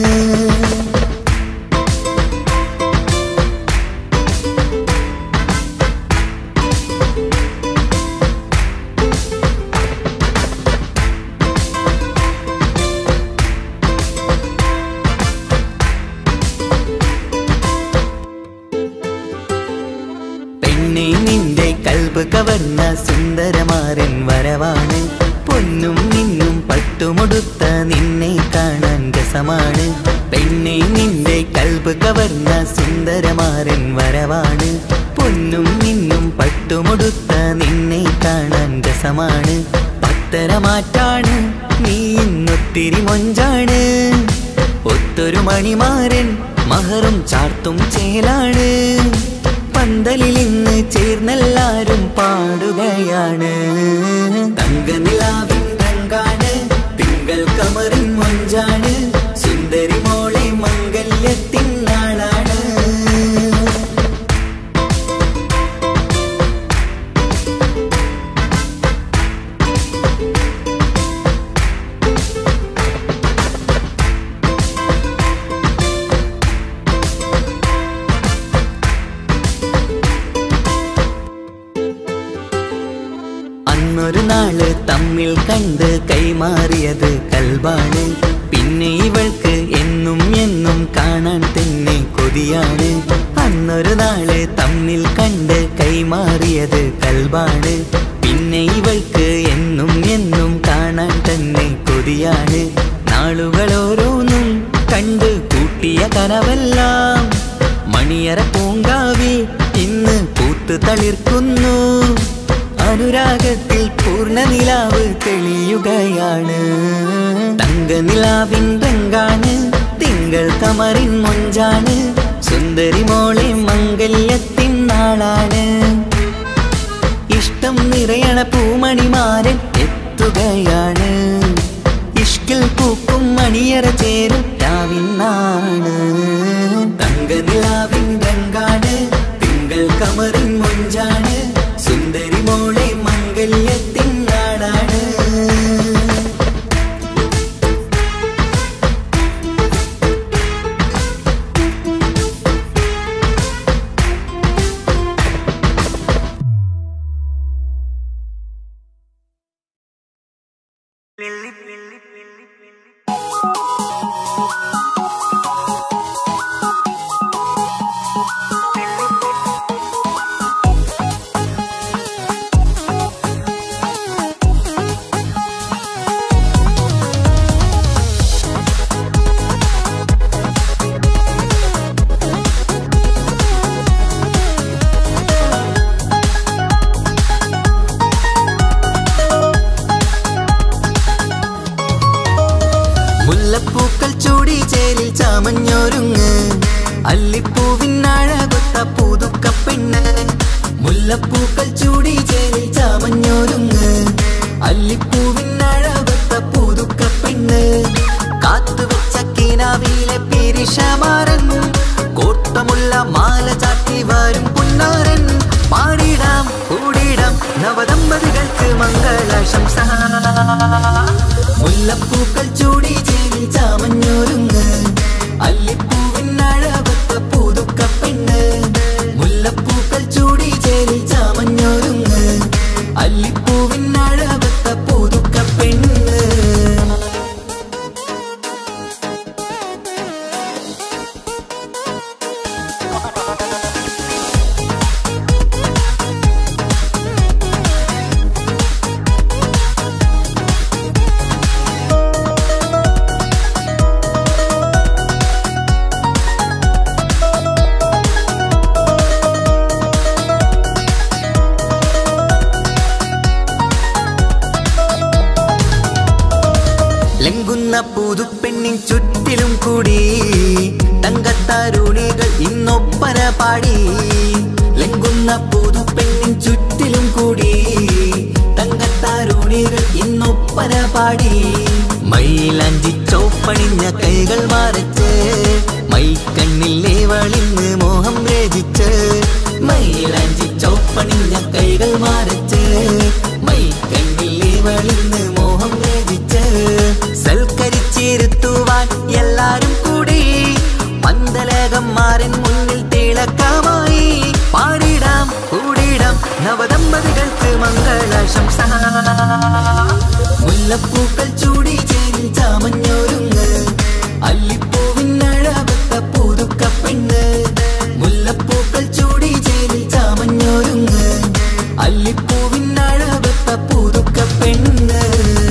പെണ്ണെ നിന്റെ കൽബ് കവർന്ന സുന്ദരമാരൻ വരവാണ് പൊന്നും നിന്നും പട്ടുമുടുത്ത നിന്നെ കാണാൻ രസമാണ് പെണ്ണെ നിന്റെ കൽബ് കവർന്ന സുന്ദരമാരൻ വരവാണ് പൊന്നും നിന്നും പട്ടുമുടുത്ത നിന്നെ കാണാൻ രസമാണ് പത്തരമാറ്റാണ് നീ ഇന്നൊത്തിരി മൊഞ്ചാണ് ഒത്തൊരു മണിമാരൻ മഹറും ചാർത്തും ചേലാണ് പന്തലിൽ ഇന്ന് ചേർന്നെല്ലാരും പാടുകയാണ് തങ്കനിലാവിൻ രംഗാണ് തിങ്കൾ കമറിൻ മൊഞ്ചാണ് സുന്ദരി മോളെ മംഗല്യത്തിൻ നാളാണ് അന്നൊരു നാള് തമ്മിൽ കണ്ട് കൈമാറിയത് കൽബാണ് പിന്നെ ഇവൾക്ക് എന്നും എന്നും കാണാൻ തന്നെ കൊതിയാണ് അന്നൊരു നാള് തമ്മിൽ കണ്ട് കൈമാറിയത് കൽബാണ് പിന്നെ ഇവൾക്ക് എന്നും എന്നും കാണാൻ തന്നെ കൊതിയാണ് നാളുകൾ ഓരോന്നും കണ്ട് കൂട്ടിയ കനവെല്ലാം മണിയറ പൂങ്കാവിൽ ഇന്ന് പൂത്ത് തളിർക്കുന്നു അനുരാഗത്തിൽ പൂർണ്ണ നിലാവ് തെളിയുകയാണ് തങ്കനിലാവിൻ രംഗാണ് തിങ്കൾ കമറിൻ മൊഞ്ചാണ് സുന്ദരി മോളെ മംഗല്യത്തിൻ നാളാണ് ഇഷ്ടം നിറയണ പൂമണിമാരൻ എത്തുകയാണ് ഇഷ്കിൽ പൂക്കും മണിയറ ചേരും രാവിന്നാണ് തങ്കനിലാവിൻ രംഗാണ് തിങ്കൾ കമറിൻ മൊഞ്ചാണ് സുന്ദരി മോളെ മംഗല്യത്തിൻ നാടാണ് മുല്ലപ്പൂക്കൾ ചൂടി ചേരിൽ ചാമഞ്ഞൊരുങ്ങ് അല്ലിപ്പൂവിനഴകൊത്ത പുതുക്ക പെണ്ണ് മുല്ലപ്പൂക്കൾ ചൂടി ചേരിൽ ചാമഞ്ഞൊരുങ്ങ് അല്ലിപ്പൂവിനഴകൊത്ത പുതുക്ക പെണ്ണ് കാത്തുവെച്ച കിനാവിലെ പിരിഷമാരൻ കോട്ടമുള്ള മാല ചാട്ടി വരും പുന്നാരൻ പാടിടാം കൂടിടാം നവദമ്പതികൾക്ക് മംഗളാശംസ മുല്ലപ്പൂക്കൾ ചൂടി ചേരി ചാമഞ്ഞൊരുങ്ങ് അല്ലിപ്പൂവിനഴകൊത്ത പുതുക്ക പെണ്ണ് മുല്ലപ്പൂക്കൾ ചൂടി ചേരി ചാമഞ്ഞൊരുങ്ങ് അല്ലിപ്പൂവിനഴകൊത്ത പുതുക്ക പെണ്ണ് ലംഘുന്ന പുതുപ്പെണ്ണിൻ ചുറ്റിലും കൂടി തങ്കത്താരുണികൾ ഇന്നൊപ്പന പാടി ലംഘുന്ന പുതുപ്പെണ്ണിൻ ചുറ്റിലും കൂടി തങ്കത്താരുണികൾ ഇന്നൊപ്പന പാടി മയിലാഞ്ചി ചോപ്പണിഞ്ഞ കൈകൾ മറച്ച് മൈക്കണ്ണിലെ വളിന്ന് മോഹം രചിച്ച് മയിലാഞ്ചി ചോപ്പണിഞ്ഞ കൈകൾ മറച്ച് മൈക്കണ്ണിലെ വളിന്ന് മോഹം രചിച്ച് സൽക്കരിച്ചിരുത്തുവാൻ എല്ലാരും കൂടി പന്തലകന്മാരൻ മുന്നിൽ തിളക്കമായി പാടിടാം കൂടിടാം നവദമ്പതികൾക്ക് മംഗളാശംസ മുല്ലപ്പൂക്കൾ ചൂടി ചേരി ചാമഞ്ഞൊരുങ്ങ് അല്ലിപ്പൂവിനഴകൊത്ത പുതുക്ക പെണ്ണ് മുല്ലപ്പൂക്കൾ ചൂടി ചേരി ചാമഞ്ഞൊരുങ്ങ് അല്ലിപ്പൂവിനഴകൊത്ത പുതുക്ക പെണ്ണ്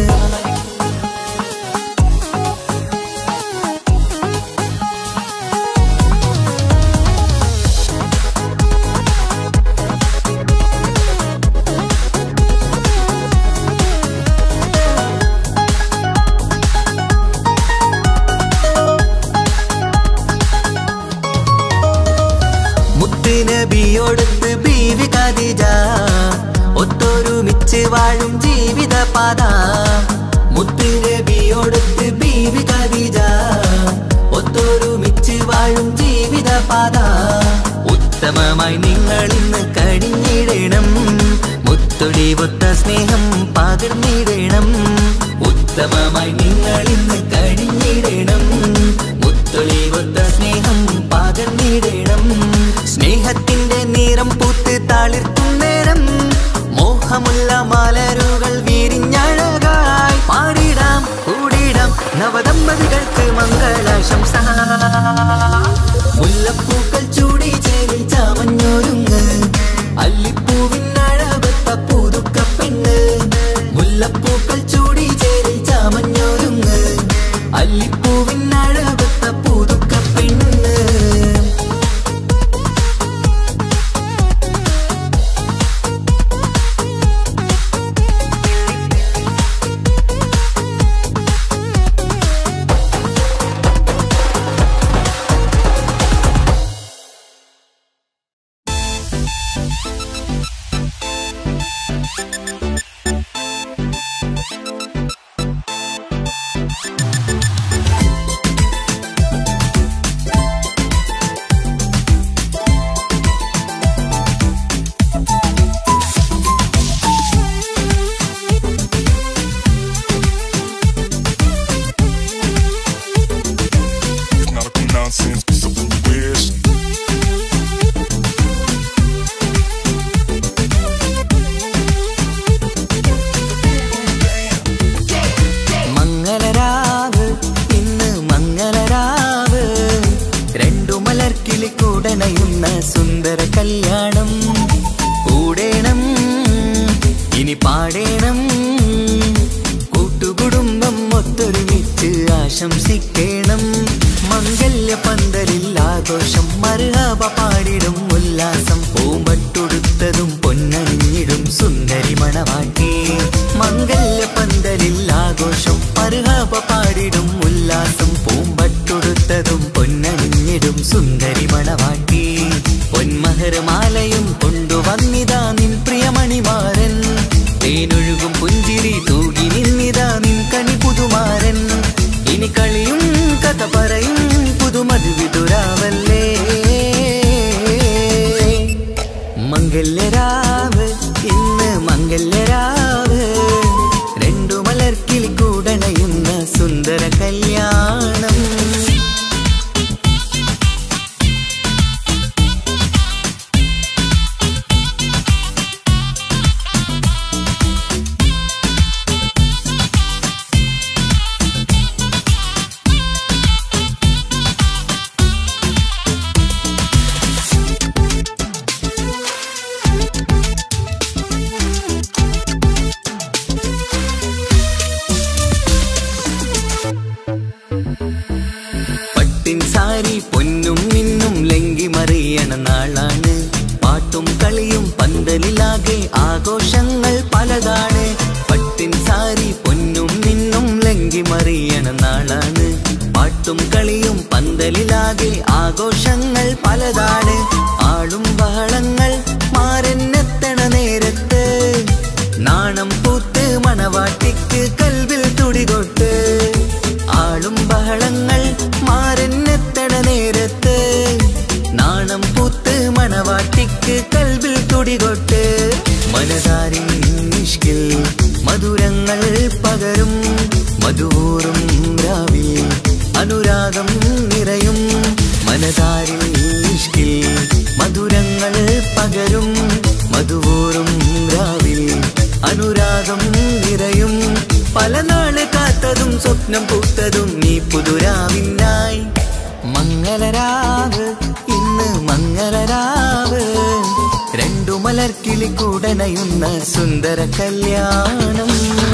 മുത്തുനബിയോടത്ത് ബീവി ഖദീജ ഒത്തൊരുമിച്ച് വാഴും ജീവിത പാത മുത്തുനബിയോടത്ത് ബീവി ഖദീജ ഒത്തൊരുമിച്ച് വാഴും ജീവിത പാത ഉത്തമമായി നിങ്ങൾ ഇന്ന് കഴിഞ്ഞിടണം മുത്തൊടി ഒത്ത സ്നേഹം പകർന്നിടണം ഉത്തമമായി നിങ്ങൾ ഇന്ന് കഴിഞ്ഞിടണം മുത്തൊളി ഒത്ത സ്നേഹം പകർന്നിടണം സ്നേഹത്തിന്റെ നിറം പൂത്ത് താളിർക്കും നേരം മോഹമുള്ള മലരുകൾ വിരിഞ്ഞഴകായി പാടിടാം കൂടിടാം നവദമ്പതികൾക്ക് മംഗളാശംസ മുല്ലപ്പൂക്കൾ ചൂടി ചേരി ചാമഞ്ഞൊരുങ്ങ് അല്ലിപ്പൂവിനഴകൊത്ത പുതുക്ക പെണ്ണ് മുല്ലപ്പൂക്കൾ ചൂടി ചേരി ചാമഞ്ഞൊരുങ്ങ് അല്ലിപ്പൂവിനഴകൊത്ത പുതുക്ക പെണ്ണ് Nautical nonsense, something weird. മംഗളരാവ് ഇന്ന് മംഗളരാവ് രണ്ടു മലർക്കിളി കൂടണയുന്ന സുന്ദര കല്യാണം കൂടേണം ഇനി പാടേണം കൂട്ടുകുടുംബം ഒത്തൊരുമിച്ച് ആശംസിക്കേണം മംഗല്യ പന്തലിൽ ആഘോഷം മറുഹബ പാടിടും ഉല്ലാസം പൂമ്പട്ടൊടുത്തതും പൊന്നണിഞ്ഞിടും സുന്ദരി മണവാട്ടി മംഗല്യ പന്തലിൽ ആഘോഷം മറുഹബ പാടിടും ഉല്ലാസം പന്തലിലാകെ ആഘോഷങ്ങൾ പലതാണ് ആളും ബഹളങ്ങൾ മാരെന്നെത്തണ നേരത്ത് നാണം പൂത്ത് മണവാട്ടിക്ക് കൽവിൽ തുടികൊട്ട് ആളും ബഹളങ്ങൾ മാരെന്നെത്തണ നേരത്ത് നാണം പൂത്ത് മണവാട്ടിക്ക് കൽവിൽ തുടികൊട്ട് മനതാരിൻ നിഷ്കിൽ മധുരങ്ങൾ പകരും മധുവൂറും രാവിൽ അനുരാഗം നിറയും മനതാരിൽ നിഷ്കിൽ മധുരങ്ങൾ പകരും മധുവൂറും രാവിൽ അനുരാഗം നിറയും പല നാള് കാത്തതും സ്വപ്നം പൂത്തതും നീ പുതുരാവിനായി മംഗളരാവ് ഇന്ന് മംഗളരാവ് രണ്ടു മലർക്കിളി കൂടനയുന്ന സുന്ദര കല്യാണം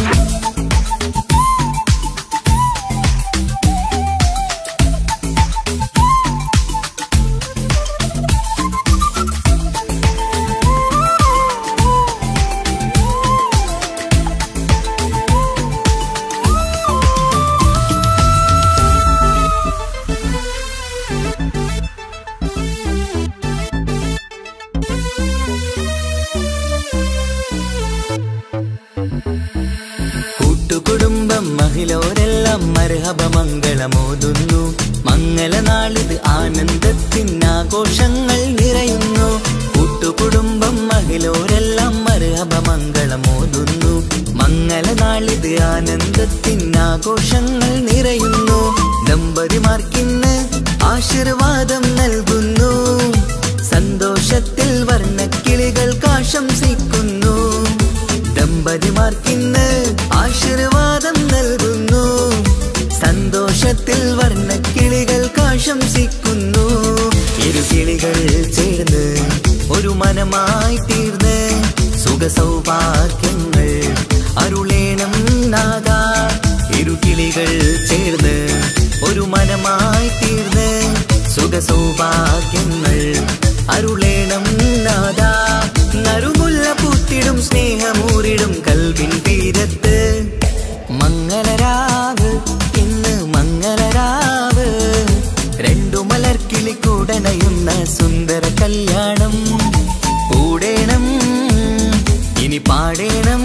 കൂട്ടുകുടുംബം മഹിളോരെല്ലാം മർഹബ മംഗളമോതുന്നു മംഗളനാളിത് ആനന്ദത്തിനാഘോഷങ്ങൾ നിറയുന്നു കൂട്ടുകുടുംബം മഹിളോരെല്ലാം മർഹബ മംഗളമോതുന്നു മംഗളനാളിത് ആനന്ദത്തിനാഘോഷങ്ങൾ നിറയുന്നു ദമ്പതിമാർക്കിന്ന് ആശീർവാദം നൽകുന്നു സന്തോഷത്തിൽ വർണ്ണക്കിളികൾ ആശംസിക്കുന്നു ദമ്പതിമാർക്കിന്ന് ആശീർവാദം നൽകുന്നു സന്തോഷത്തിൽ വർണ്ണക്കിളികൾ ആശംസിക്കുന്നു ഇരുകിളികൾ ചേർന്ന് ഒരു മനമായി തീർന്ന് സുഖ സൗഭാഗ്യങ്ങൾ അരുളേണം നാദ ഇരുകിളികൾ ചേർന്ന് ഒരു മനമായി തീർന്ന് സുഖ സൗഭാഗ്യങ്ങൾ അരുളേണം നാദ നറുമുല്ല പൂത്തിടും സ്നേഹമൂറിടും കൽവിൻ തീരത്ത് മംഗളരാവ് ഇന്ന് മംഗളരാവ് രണ്ടു മലർക്കിളി കൂടനയുന്ന സുന്ദര കല്യാണം കൂടേണം ഇനി പാടേണം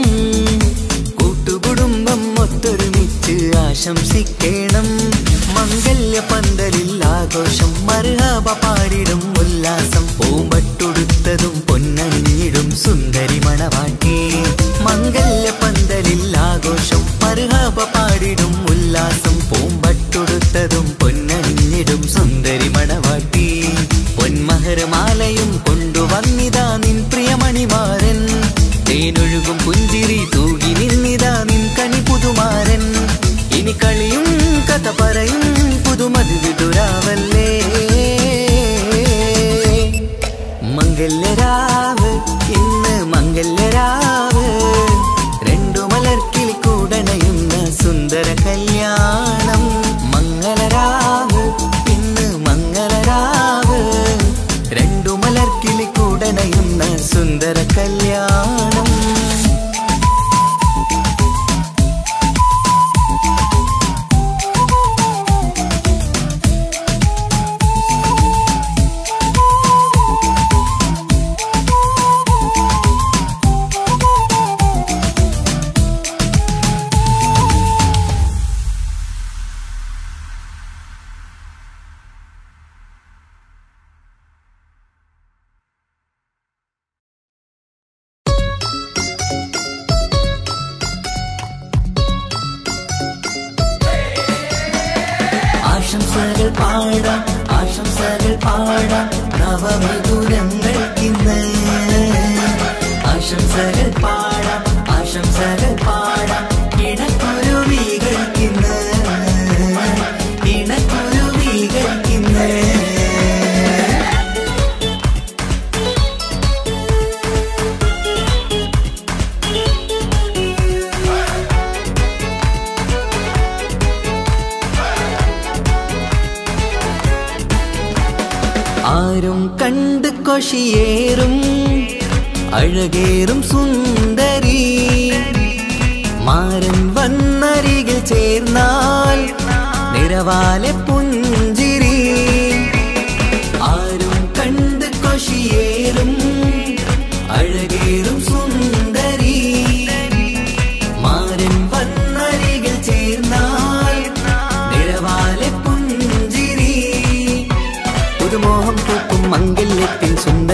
കൂട്ടുകുടുംബം ഒത്തൊരുമിച്ച് ആശംസിക്കേണം മംഗല്യ പന്തലിൽ ആഘോഷം മറുഹബ പാടിടും ഉല്ലാസം പൂമ്പട്ടുടുത്തതും പൊന്നണിഞ്ഞിടും സുന്ദരി മണവാട്ടി മംഗല്യ പന്തലിൽ ആഘോഷം മറുഹബ പാടിടും ഉല്ലാസം പൂമ്പട്ടുടുത്തതും പൊന്നണിഞ്ഞിടും സുന്ദരി മണവാട്ടി പൊന്മഹരമാലയും കൊണ്ടുവന്നിതാ നിൻ പ്രിയമണിമാരൻ തേനൊഴുകും പുഞ്ചിരി തൂകി നിന്നിതാ നിൻ കനി പുതുമാരൻ ഇനി കളിയും കഥ പറയും പുതുമതി വിതുരാവല്ലേ മംഗല്യരാവ് ഇന്ന് മംഗല്യരാവ് രണ്ടു മലർക്കിളി കൂടണയുന്ന സുന്ദര കല്യാണം മംഗളരാവ് ഇന്ന് മംഗളരാവ് രണ്ടു മലർക്കിളി കൂടണയുന്ന സുന്ദര കല്യാണം ആശംസകൾ പാടാം ആശംസകൾ പാടാം നവമിഥുനങ്ങൾക്കിന്ന് ആശംസകൾ പാടാം ആശംസകൾ പാടാം ഇണക്കുരുവികൾക്കിന്ന് ഇണക്കുരുവികൾക്കിന്ന് ആരും കണ്ട് കൊഷിയേറും അഴകേറും സുന്ദരി മാരൻ വന്നരികിൽ ചേർന്നാൽ നിറവാലെ പുഞ്ചിരി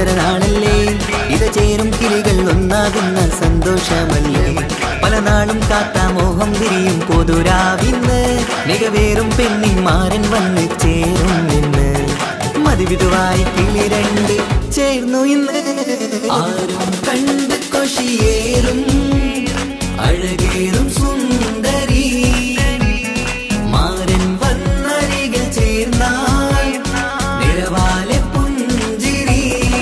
സുന്ദരനാണല്ലേ ഇത് ചേരും കിളികൾ ഒന്നാകുന്ന സന്തോഷമല്ലേ പല നാളും കാത്ത മോഹം വിരിയും പൊതുരാവിന്ന് മികവേറും പെണ്ണിന്മാരൻ വന്ന് ചേരും നിന്ന് മതിവിധുവായി കിളി രണ്ട് ചേർന്നു ഇന്ന് ആരും കണ്ട് കൊഷിയേറും അഴകേറും സുന്ദരി മാരൻ വന്നരികിൽ ചേർന്നാൽ നിലവാലെ പുഞ്ചിരി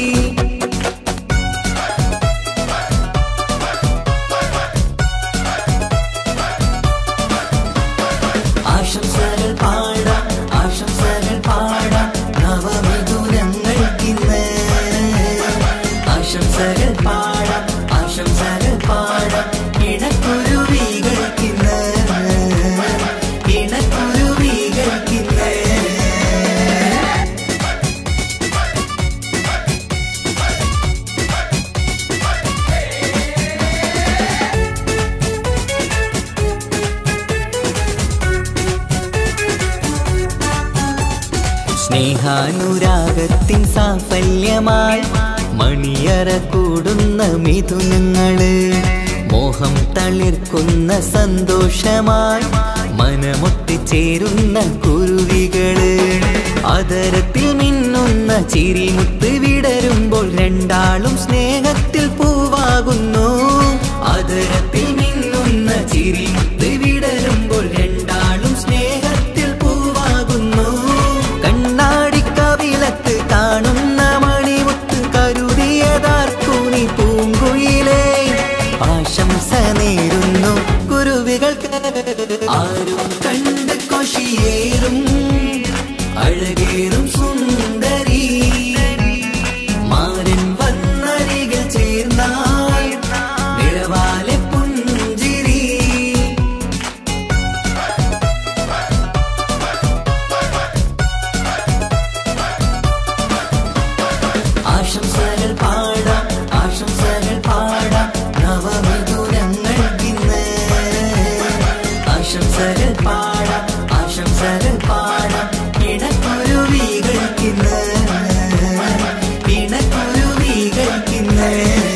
ആശംസകൾ പാടാം ആശംസകൾ പാടാം നവമിഥുനങ്ങൾക്കിന്ന് ആശംസകൾ പാടാം ആശംസകൾ പാടാം ഇണക്കുരുവികൾക്കിന്ന് ഇണക്കുരുവികൾക്കിന്ന് സ്നേഹാനുരാഗത്തിൻ സാഫല്യമായി മണിയറ കൂടുന്ന മിഥുനങ്ങള് മോഹം തളിർക്കുന്ന സന്തോഷമായി മനമൊട്ടിച്ചേരുന്ന കുരുവികള് അതരത്തിൽ മിന്നുന്ന ചിരിമുത്ത് വിടരുമ്പോൾ രണ്ടാളും സ്നേഹത്തിൽ പൂവാകുന്നു അതരത്തിൽ മിന്നുന്ന ചിരിമുത്ത് വിടരുമ്പോൾ രണ്ടാളും സ്നേഹത്തിൽ പൂവാകുന്നു കണ്ണാടി കവിളത്ത് കാണുന്ന മണിമുത്ത് കരുതിയതാർക്കൂനി പൂങ്കുയിലേ ആശംസ നേരുന്നു കുരുവികൾക്ക് ആരും കണ്ട് കൊഷിയേറും അഴകേറും സുന്ദരി മാരൻ വന്നരികിൽ ചേർന്നാൽ നിലവാലെ പുഞ്ചിരി ആശംസകൾ പാടാം ആശംസകൾ പാടാം നവമിഥുനങ്ങൾക്കിന്ന് ആശംസകൾ പാടാം ആശംസകൾ പാടാം ഇണക്കുരുവികൾക്കിന്ന് ഇണക്കുരുവികൾക്കിന്ന്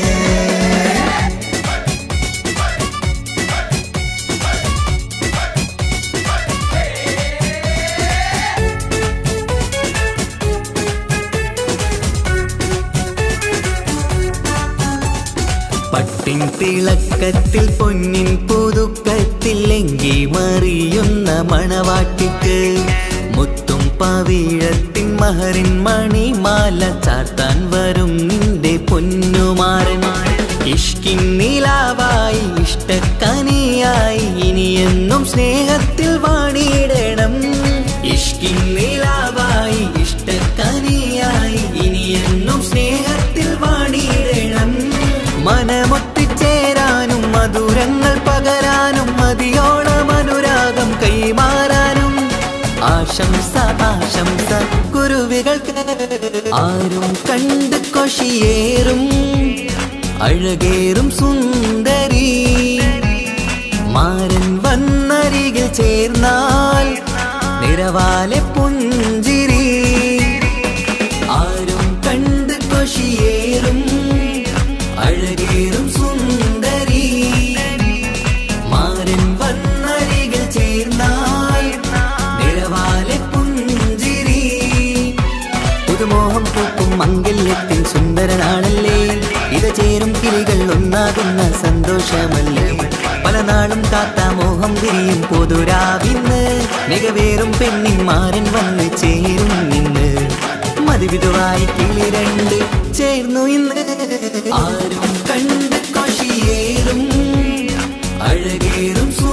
പട്ടിൻ തിളക്കത്തിൽ പൊന്നിൻ പുതുക്കത്തിൽ എങ്കി മറിയുന്ന മണവാട്ടിക്ക് മുത്തും പവിഴത്തിൻ മഹറിൻ മണിമാല ചാർത്താൻ വരും നിന്റെ പൊന്നുമാരൻ ഇഷ്കിൻ നിലാവായി ഇഷ്ടക്കനിയായി ഇനിയെന്നും സ്നേഹത്തിൽ വാണിയിടണം ഇഷ്കിൻ നിലാവായി ഇഷ്ടക്കനിയായി ഇനിയെന്നും സ്നേഹത്തിൽ വാണിയിടണം മനമൊത്തിച്ചേരാനും മധുരങ്ങൾ പകരാനും മതിയോളം അനുരാഗം കൈമാറാനും ആശംസ ആശംസ കുരുവികൾക്ക് ആരും കണ്ട് കൊഷിയേറും അഴകേറും സുന്ദരി മാരൻ വന്നരികിൽ ചേർന്നാൽ നിറവാലെ പുഞ്ചിരി ആരും കണ്ട് കൊഷിയേറും അഴകേറും സുന്ദരി മാരൻ വന്നരികിൽ ചേർന്നാൽ നിറവാലെ പുഞ്ചിരി പുതുമോഹം പൂക്കും മംഗല്യത്തിൻ സുന്ദരനാണല്ലേ ഇത് ചേരും കിളികൾ ഒന്നാകുന്ന സന്തോഷമല്ലേ പല നാളും കാത്ത മോഹം വിരിയും പൊതുരാവിന്ന് മികവേറും പെണ്ണിന്മാരൻ വന്ന് ചേരും നിന്ന് മതിവിധുവായി കിളി രണ്ട് ചേർന്നു ഇന്ന് ആരും കണ്ട് കൊഷിയേറും അഴകേറും